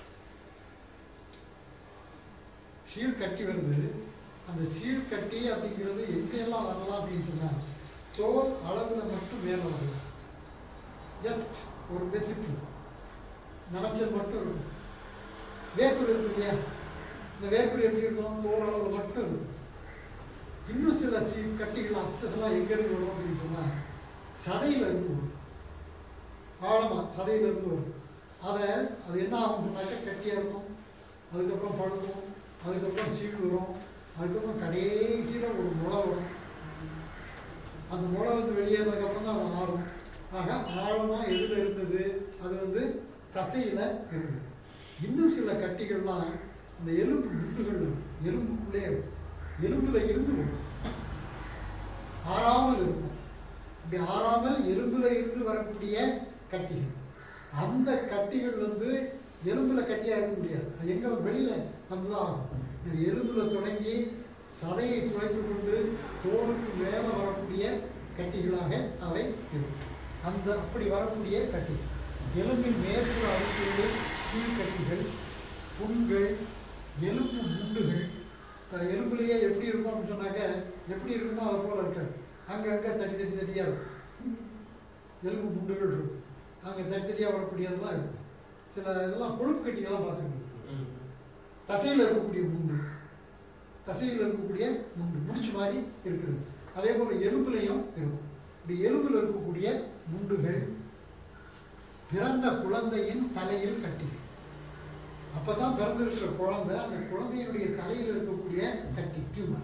சீழ்கட்டி வருது அந்த சீழ்கட்டி அப்படிங்கிறது எங்கெல்லாம் வரலாம் அப்படின்னு சொன்னால் தோல் அளவில் மட்டும் மேலே வரலாம் ஜஸ்ட் ஒரு வெசிக்கிள் நனைச்சல் மட்டும் இருக்கும் வேர்க்குரு இருக்கு இல்லையா இந்த வேர்க்குரு எப்படி இருக்கும் தோல் அளவில் மட்டும் இருக்கும் இன்னும் சில சீ கட்டிகள் அப்சஸ்லாம் எங்கேருந்து வரும் அப்படின்னு சொன்னால் சதையில இருந்து வரும் ஆழமாக சதையில இருந்து வரும் அதை அது என்ன ஆகும் சொன்னாக்க கட்டியாக இருக்கும் அதுக்கப்புறம் பழுக்கும் அதுக்கப்புறம் சீல் வரும் அதுக்கப்புறம் கடைசியில் ஒரு முளை வரும் அந்த முளை வந்து வெளியேறதுக்கப்புறம் தான் அது ஆடும் ஆக ஆழமாக எதில் இருந்தது அது வந்து தசையில் இருந்தது இன்னும் சில கட்டிகள்லாம் அந்த எலும்பு முள்ளுகள் இருக்கும் எலும்புக்குள்ளே இருக்கும் எலும்புல இருந்து வரும் ஆறாமல் இருக்கும் இப்படி ஆறாமல் எலும்புல இருந்து வரக்கூடிய கட்டிகள் அந்த கட்டிகள் வந்து எலும்புல கட்டியா இருக்க முடியாது அது எங்க வெளியில வந்துதான் ஆகும் இந்த எலும்புல தொடங்கி சதையை துளைத்து கொண்டு தோலுக்கு மேலே வரக்கூடிய கட்டிகளாக அவை இருக்கும் அந்த அப்படி வரக்கூடிய கட்டிகள் எலும்பின் மேற்புற அடுக்குகளில் சீழ்கட்டிகள் புண்கள் எலும்பு முண்டுகள் இப்போ எலும்புலேயே எப்படி இருக்கும் அப்படின்னு சொன்னாக்க எப்படி இருக்குமோ அதை போல இருக்காது அங்கே அங்கே தட்டி தட்டி தட்டியாக இருக்கும் எலும்பு முண்டுகள் இருக்கும் அங்கே தட்டி தட்டியாக வரக்கூடியதெல்லாம் இருக்கும் சில இதெல்லாம் கொழுப்பு கட்டிகள்லாம் பார்த்துருக்கீங்க தசையில் இருக்கக்கூடிய முண்டு தசையில் இருக்கக்கூடிய முண்டு முடிச்சு மாதிரி இருக்கிறது அதே போல் எலும்புலையும் இருக்கும் இப்படி எலும்பில் இருக்கக்கூடிய முண்டுகள் பிறந்த குழந்தையின் தலையில் கட்டி அப்பதான் பிறந்திருக்கிற குழந்தை அந்த குழந்தையினுடைய தலையில் இருக்கக்கூடிய கட்டி டியூமர்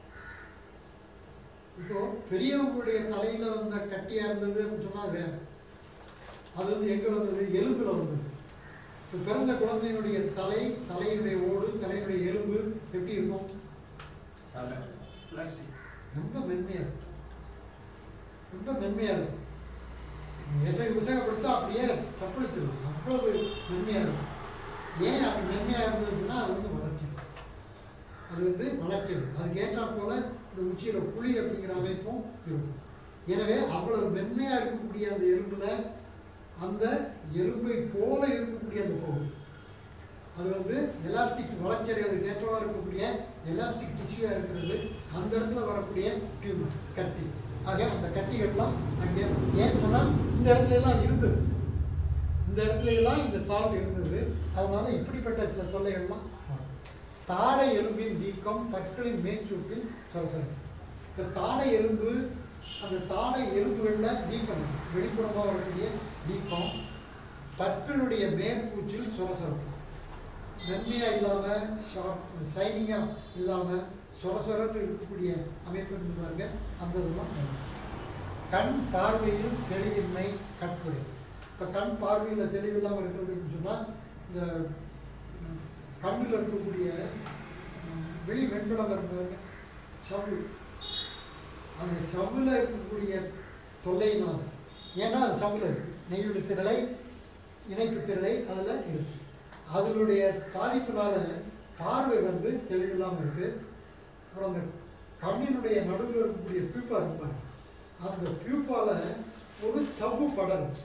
இப்போ பெரியவங்களுடைய தலையில வந்த கட்டியா இருந்தது அப்படின்னு சொன்னா அது வேற அது வந்து எங்க வந்தது எலும்புல வந்தது இப்போ பிறந்த குழந்தையினுடைய தலை தலையினுடைய ஓடு தலையினுடைய எலும்பு எப்படி இருக்கும் பிளாஸ்டிக் ரொம்ப மென்மையா இருக்கும் ரொம்ப மென்மையா இருக்கும் விசக விசக பிடிச்சா அப்படியே சப்பளிச்சிடலாம் அவ்வளவு மென்மையா இருக்கும் ஏன் அப்படி மென்மையா இருந்ததுன்னா அது வந்து வளர்ச்சி அது வந்து வளர்ச்சி அதுக்கு ஏற்றா போல இந்த உச்சியில புளி அப்படிங்கிற அமைப்பும் இருக்கும் எனவே அவ்வளவு மென்மையா இருக்கக்கூடிய அந்த எலும்புல அந்த எலும்பை போல இருக்கக்கூடிய அந்த பகுதி அது வந்து எலாஸ்டிக் வளர்ச்சி அடைவதற்கு ஏற்றவாக இருக்கக்கூடிய எலாஸ்டிக் டிஷ்யூவாக இருக்கிறது அந்த இடத்துல வரக்கூடிய டியூமர் கட்டி ஆக அந்த கட்டிகள்லாம் அங்கே ஏன் சொன்னால் இந்த இடத்துல எல்லாம் இருந்தது இந்த இடத்துல எல்லாம் இந்த சால்வ் இருந்தது அதனால இப்படிப்பட்ட சில தொல்லைகள்லாம் வரும். தாடை எலும்பின் வீக்கம் பற்களின் மேற்சூட்டில் சொரசொரப்பு இப்போ தாடை எலும்பு அந்த தாடை எலும்புகளில் வீக்கம் வெளிப்புறமாக வரக்கூடிய வீக்கம் பற்களுடைய மேற்பூச்சில் சொரசொரப்பு நன்மையாக இல்லாமல் ஷார்ப் ஷைனிங்காக இல்லாமல் சொர சொரன்னு இருக்கக்கூடிய அமைப்பு இருந்து பாருங்க அந்த இதெல்லாம் வரும். கண் பார்வையில் தெளிவின்மை கட்புரை இப்போ கண் பார்வையில் தெளிவில்லாமல் இருக்கிறதுன்னு சொன்னால் இந்த அஹ், கண்ணில் இருக்கக்கூடிய அஹ், வெளி வெண்படம் இருப்பாங்க சவ்வு அந்த சவ்வில் இருக்கக்கூடிய தொல்லையினால் ஏன்னா அது சவ்வில் இருக்கு நெய்யுள்ள திரளை இணைப்பு திரளை அதில் இருக்கு அதனுடைய பாதிப்பினால பார்வை வந்து தெளிவில்லாமல் இருக்கு அப்புறம் அந்த கண்ணினுடைய நடுவில் இருக்கக்கூடிய பியூப்பா இருப்பாங்க அந்த பியூப்பால ஒரு சவ்வு படருது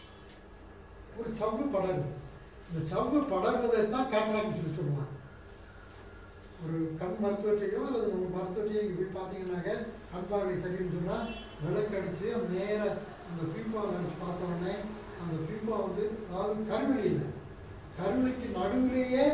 ஒரு சவ்வு படருது இந்த சவ்வு படர்றதை தான் கேட்ராக்ட்னு சொல்லி சொல்லுவாங்க ஒரு கண் மருத்துவத்தையோ அல்லது நம்ம மருத்துவத்தையோ இங்கே போய் பார்த்தீங்கன்னாக்க கண் பார்வை சரின்னு சொன்னால் விளக்கு அடித்து அந்த நேர அந்த பீப்பாவை அடித்து பார்த்த உடனே அந்த பீப்பா வந்து அதாவது கருவெளி இல்லை கருவெளிக்கு நடுவிலேயே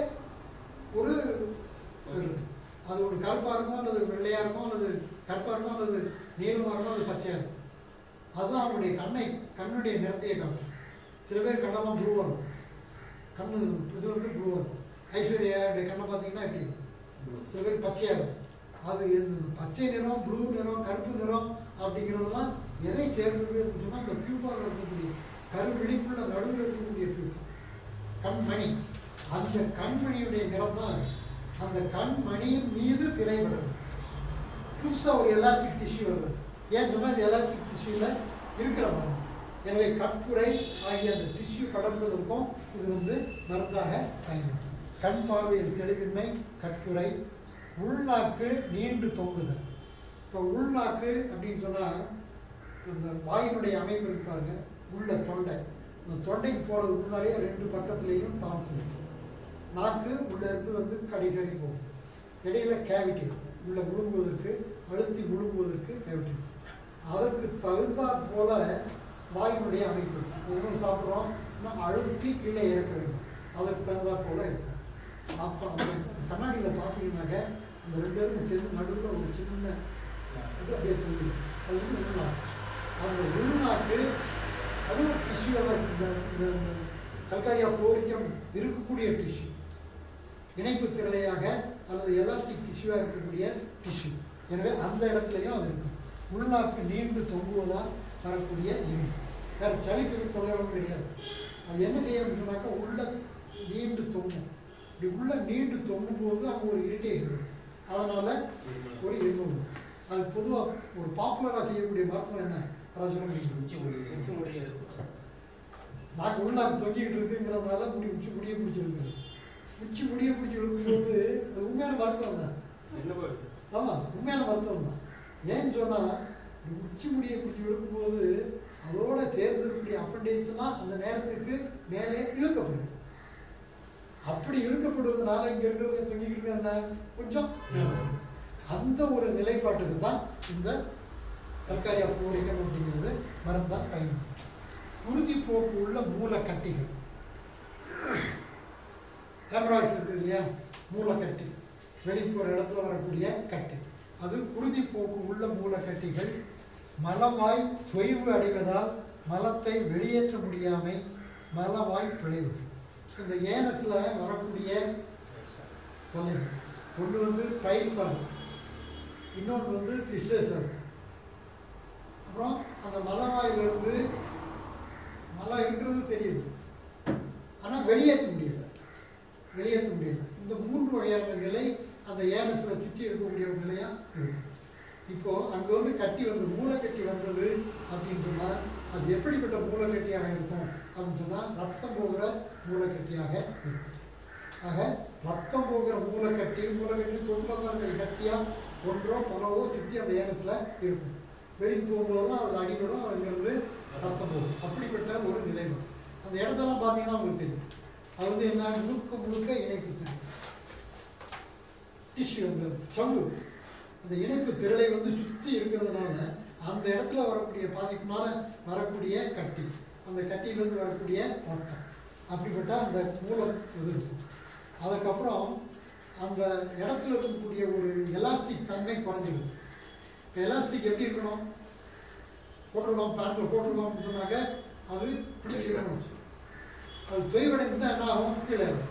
ஒரு இருக்கு. அது ஒரு கருப்பாக இருக்கும் அல்லது வெள்ளையாக இருக்கும் அல்லது கருப்பாக இருக்கும் அல்லது நீளமாக இருக்கும் அல்லது பச்சையாக இருக்கும் அதுதான் அவனுடைய கண்ணை கண்ணுடைய நிறத்தையே காட்டும் சில பேர் கண்ணெல்லாம் ப்ளூவாக இருக்கும் கண்ணு இது வந்து ப்ளூவாக இருக்கும் ஐஸ்வர்யாவுடைய கண்ணை பார்த்தீங்கன்னா எப்படி இருக்கும் சில பேர் பச்சையாக இருக்கும் அது இந்த பச்சை நிறம் ப்ளூ நிறம் கருப்பு நிறம் அப்படிங்கிறதெல்லாம் எதை சேர்ந்தது அப்படின்னு சொன்னால் அந்த பியூப்பாவில் இருக்கக்கூடிய கருவிழிப்புள்ள நடுவில் இருக்கக்கூடிய பியூப்பா கண்மணி அந்த கண்மணியுடைய நிறம் தான் அது. அந்த கண்மணியின் மீது திரைப்படம் புதுசாக ஒரு எலாஸ்டிக் டிஷ்யூ வருது ஏன்னு சொன்னால் இந்த எலாஸ்டிக் டிஷ்யூவில் இருக்கிற மருந்து எனவே கட்புரை ஆகிய அந்த டிஷ்யூ கடந்ததற்கும் இது வந்து மருந்தாக பயன்படும் கண் பார்வையில் தெளிவின்மை கட்புரை உள்நாக்கு நீண்டு தொங்குதல் இப்போ உள்நாக்கு அப்படின்னு சொன்னால் இந்த வாயினுடைய அமைப்பு இருக்கு பாருங்க உள்ள தொண்டை இந்த தொண்டைக்கு போகிறது முன்னாலே ரெண்டு பக்கத்துலேயும் டான்சில்ஸ் நாக்கு உள்ள இருந்து வந்து கடைசி வரைக்கும் போகும் இடையில கேவிட்டி உள்ள முழுங்குவதற்கு அழுத்தி முழுங்குவதற்கு கேவிட்டி அதற்கு தகுந்தாற் போல வாயினுடைய அமைப்பு ஒன்றும் சாப்பிட்றோம் இன்னும் அழுத்தி கீழே இறக்க வேண்டும் அதற்கு தகுந்தாற் போல இருக்கும் அப்போ அந்த கண்ணாடியில் பார்த்தீங்கன்னாக்க அந்த ரெண்டு பேரும் சேர்ந்து நடுவில் ஒரு சின்ன இது அப்படியே தூங்கி அது வந்து உள்நாக்கு அந்த உள்நாக்கு அதுவும் டிஷ்யூவாக இந்த இந்த இந்த கல்காரியா ஃப்ளோரிக்கம் இருக்கக்கூடிய டிஷ்யூ இணைப்பு திரளையாக அல்லது எலாஸ்டிக் டிஷ்யூவாக இருக்கக்கூடிய டிஷ்யூ எனவே அந்த இடத்துலையும் அது இருக்கும் உள்நாக்கு நீண்டு தொங்குவதால் வரக்கூடிய இனி வேறு சளிக்கு தொல்லையும் கிடையாது அது என்ன செய்யணும்னு சொன்னாக்கா உள்ள நீண்டு தொங்கும் இப்படி உள்ள நீண்டு தொங்கும் போது அங்கே ஒரு இரிட்டேட் இருக்கும் அதனால் ஒரு எண்ணம் வரும். அது பொதுவாக ஒரு பாப்புலராக செய்யக்கூடிய மருத்துவம் என்ன அதை சொல்ல முடியும் உச்சி முடி உச்சி முடியே நாக்கு உள்நாக்கு தொங்கிக்கிட்டு இருக்குங்கிறதுனால முடி உச்சி முடியை பிடிச்சி இழுக்குது உச்சி முடியை பிடிச்சி இழுக்கும்போது அது உண்மையான மருத்துவம் தான் என்ன போயிட்டு ஆமாம் உண்மையான மருத்துவம் தான் ஏன்னு சொன்னால் உச்சி முடியை பிடிச்சி இழுக்கும்போது அதோட சேர்ந்து இருக்கக்கூடிய அப்பண்டேஜ்லாம் அந்த நேரத்துக்கு மேலே இழுக்கப்படுது அப்படி இழுக்கப்படுவதனால இங்கே இருக்கிறது தொங்கிக்கிட்டு என்ன கொஞ்சம் மேலே வருது. அந்த ஒரு நிலைப்பாட்டுக்கு தான் இந்த கல்காரியா ஃப்ளோரிக்கம் அப்படிங்கிறது மருந்தாக பயன்படும் உறுதிப்போக்கு உள்ள மூலக்கட்டிகள் ஹெமராய்ட்ஸ் இருக்குது இல்லையா மூலக்கட்டி வெளிப்புற இடத்துல வரக்கூடிய கட்டி அது குருதிப்போக்கு உள்ள மூலக்கட்டிகள் மலவாய் தொய்வு அடைவதால் மலத்தை வெளியேற்ற முடியாமை மலவாய் பிழைவு இந்த ஏனஸில் வரக்கூடிய தொல்லைகள் ஒன்று வந்து பயிர் சாகும் இன்னொன்று வந்து ஃபிஷ்ஷஸ் ஆகும் அப்புறம் அந்த மலவாயிலிருந்து மலம் இருக்கிறது தெரியுது ஆனால் வெளியேற்ற முடியல வெளியேற்ற முடியல இந்த மூன்று வகையான நிலை அந்த ஏனஸில் சுற்றி இருக்கக்கூடிய ஒரு நிலையாக இருக்கும் இப்போ அங்கே வந்து கட்டி வந்து மூளைக்கட்டி வந்தது அப்படின்னு சொன்னால் அது எப்படிப்பட்ட மூளைக்கட்டியாக இருக்கும் அப்படின்னு சொன்னால் ரத்தம் போகிற மூளைக்கட்டியாக இருக்கும் ஆக ரத்தம் போகிற மூளைக்கட்டி மூளைக்கட்டி தொண்ணூறு இருக்கிற கட்டியாக ஒன்றோ பலவோ சுற்றி அந்த ஏனஸில் இருக்கும் வெளிக்கு போகும்போதும் அதில் அடிபடும் அதுங்கிறது ரத்தம் போகும் அப்படிப்பட்ட ஒரு நிலைமை அந்த இடத்தெல்லாம் பார்த்தீங்கன்னா உங்களுக்கு தெரியும் அது வந்து என்ன முழுக்க முழுக்க இணைப்பு திறன் டிஷ்யூ அந்த சவ்வு அந்த இணைப்பு திரளை வந்து சுற்றி இருக்கிறதுனால அந்த இடத்துல வரக்கூடிய பாதிப்புனால வரக்கூடிய கட்டி அந்த கட்டியிலேருந்து வரக்கூடிய ரத்தம் அப்படிப்பட்ட அந்த மூலம் இது இருக்கும் அதுக்கப்புறம் அந்த இடத்துல இருக்கக்கூடிய ஒரு எலாஸ்டிக் தன்மை குறைஞ்சிருது இப்போ எலாஸ்டிக் எப்படி இருக்கணும் போட்டிருக்கோம் பேண்ட்டில் போட்டிருக்கோம் அப்படின்னு சொன்னாக்க அது பிடிச்சிருக்கணும் அது தொய்வடைந்து தான் என்ன ஆகும் கீழே வரும்.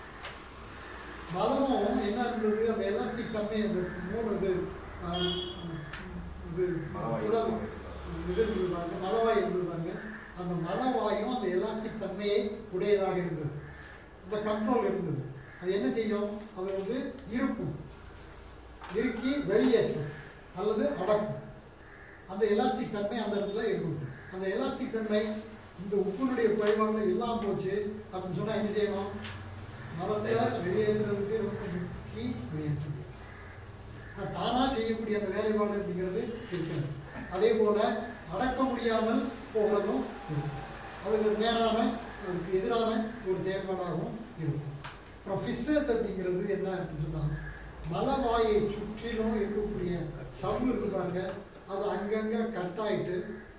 மலமும் என்ன இருந்தது அந்த எலாஸ்டிக் தன்மை அந்த மூணு இது ஆஹ், இது மலவாய். உடல் இது இருந்தது பாருங்க மலவாய் இருந்தது பாருங்க அந்த மலவாயும் அந்த எலாஸ்டிக் தன்மையை உடையதாக இருந்தது அந்த கண்ட்ரோல் இருந்தது அது என்ன செய்யும் அது வந்து இருக்கும் இறுக்கி வெளியேற்றும் அல்லது அடக்கும் அந்த எலாஸ்டிக் தன்மை அந்த இடத்துல இருக்கும் அந்த எலாஸ்டிக் தன்மை இந்த உப்பினுடைய குறைபாடுல இல்லாமல் போச்சு அப்படின்னு சொன்னா என்ன செய்யணும் மலத்தை வெளியேற்றுறதுக்கு ரொம்ப முக்கி வெளியேற்ற முடியும் ஆனா, தானா செய்யக்கூடிய அந்த வேலைப்பாடு அப்படிங்கிறது இருக்கிறது அதே போல அடக்க முடியாமல் போகிறதும் இருக்கும் அதுக்கு நேரான அதுக்கு எதிரான ஒரு செயல்பாடாகவும் இருக்கும் அப்புறம் ஃபிஸ்ஸஸ் அப்படிங்கிறது என்ன அப்படின்னு சொன்னால் மலவாயை சுற்றிலும் இருக்கக்கூடிய சவ்வு இருக்கு பாருங்க அது அங்கங்கே கட்டாயிட்டு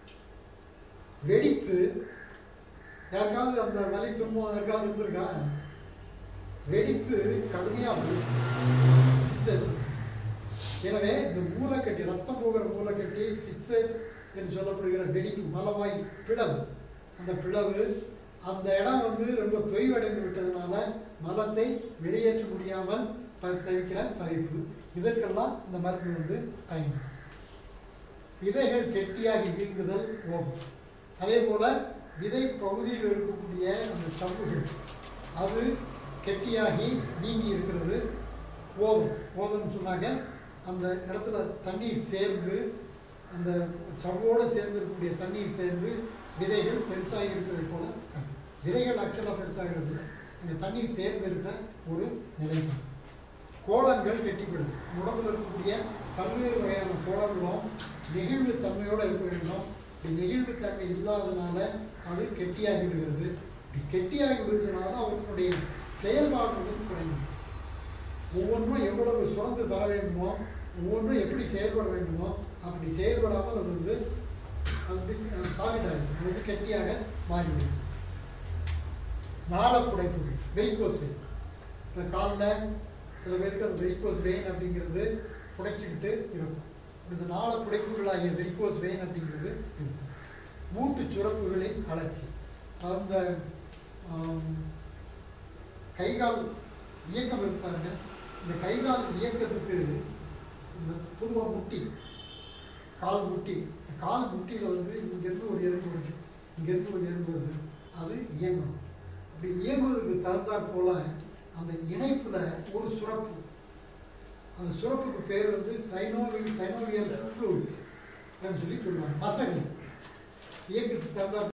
வெடித்து யாருக்காவது அந்த வலி துன்பம் யாருக்காவது இருந்திருக்கா வெடித்து கடுமையாக ஃபிஸ்ஸஸ் எனவே இந்த மூலக்கட்டி ரத்தம் போகிற மூலக்கட்டி ஃபிக்சஸ் என்று சொல்லப்படுகிற வெடிப்பு மலவாய் பிளவு அந்த பிளவு அந்த இடம் வந்து ரொம்ப தொய்வடைந்து விட்டதுனால மலத்தை வெளியேற்ற முடியாமல் ப- தவிக்கிற தவிப்பு இதற்கெல்லாம் இந்த மருந்து வந்து பயன்படும் விதைகள் கெட்டியாகி வீங்குதல் ஓடும் அதே போல விதை பகுதியில் இருக்கக்கூடிய அந்த சவ்வுகள் அது கெட்டியாகி நீங்கி இருக்கிறது ஓதும் ஓதும்னு சொன்னாங்க அந்த இடத்துல தண்ணீர் சேர்ந்து அந்த சவ்வோடு சேர்ந்து இருக்கக்கூடிய தண்ணீர் சேர்ந்து விதைகள் பெருசாகி இருக்கிறதை போல காட்டும். விதைகள் ஆக்சுவலாக பெருசாக இருக்குது அந்த தண்ணீர் சேர்ந்து இருக்கிற ஒரு நிலை கோலங்கள் கெட்டிப்படுது உடம்புல இருக்கக்கூடிய பல்வேறு வகையான கோலங்களும் நெகிழ்வு தன்மையோடு இருக்க வேண்டும் இப்படி நெகிழ்வு தன்மை இல்லாதனால அது கெட்டியாகி விடுகிறது இப்படி கெட்டியாகி விடுறதுனால அவர்களுடைய செயல்பாடுகள் குறையும் ஒவ்வொன்றும் எவ்வளவு சுரந்து தர வேண்டுமோ ஒவ்வொன்றும் எப்படி செயல்பட வேண்டுமோ அப்படி செயல்படாமல் அது வந்து அது வந்து சாலிட் ஆகிடும் அது வந்து கெட்டியாக மாறிவிடுது நாளப்புடைப்புகள் வெரிகோஸ் வெயின் இந்த காலில் சில பேருக்கு அந்த வெரிகோஸ் வெயின் அப்படிங்கிறது புடைச்சிக்கிட்டு இருக்கும் இந்த நாள புடைப்புகளாகிய வெரிகோஸ் வெயின் அப்படிங்கிறது இருக்கும் மூட்டு சுரப்புகளின் அழற்சி அந்த ஆம், கைகால் இயக்கம் இருப்பாருங்க இந்த கைகால் இயக்கத்துக்கு இந்த பொதுவாக முட்டி கால் முட்டி இந்த கால் முட்டியில் வந்து இங்கேருந்து ஒரு எறும்பு வருது இங்கேருந்து ஒரு எறும்பு வருது அது இயங்கணும் அப்படி இயங்குவதற்கு தகுந்தாற் போல அந்த இணைப்புல ஒரு சுரப்பு அந்த சுரப்புக்கு பேர் வந்து சைனோவி சைனோவியல் ஃப்ளூட் சொல்லி சொல்லுவாங்க மசகு இயக்கத்துக்கு தகுந்தாற்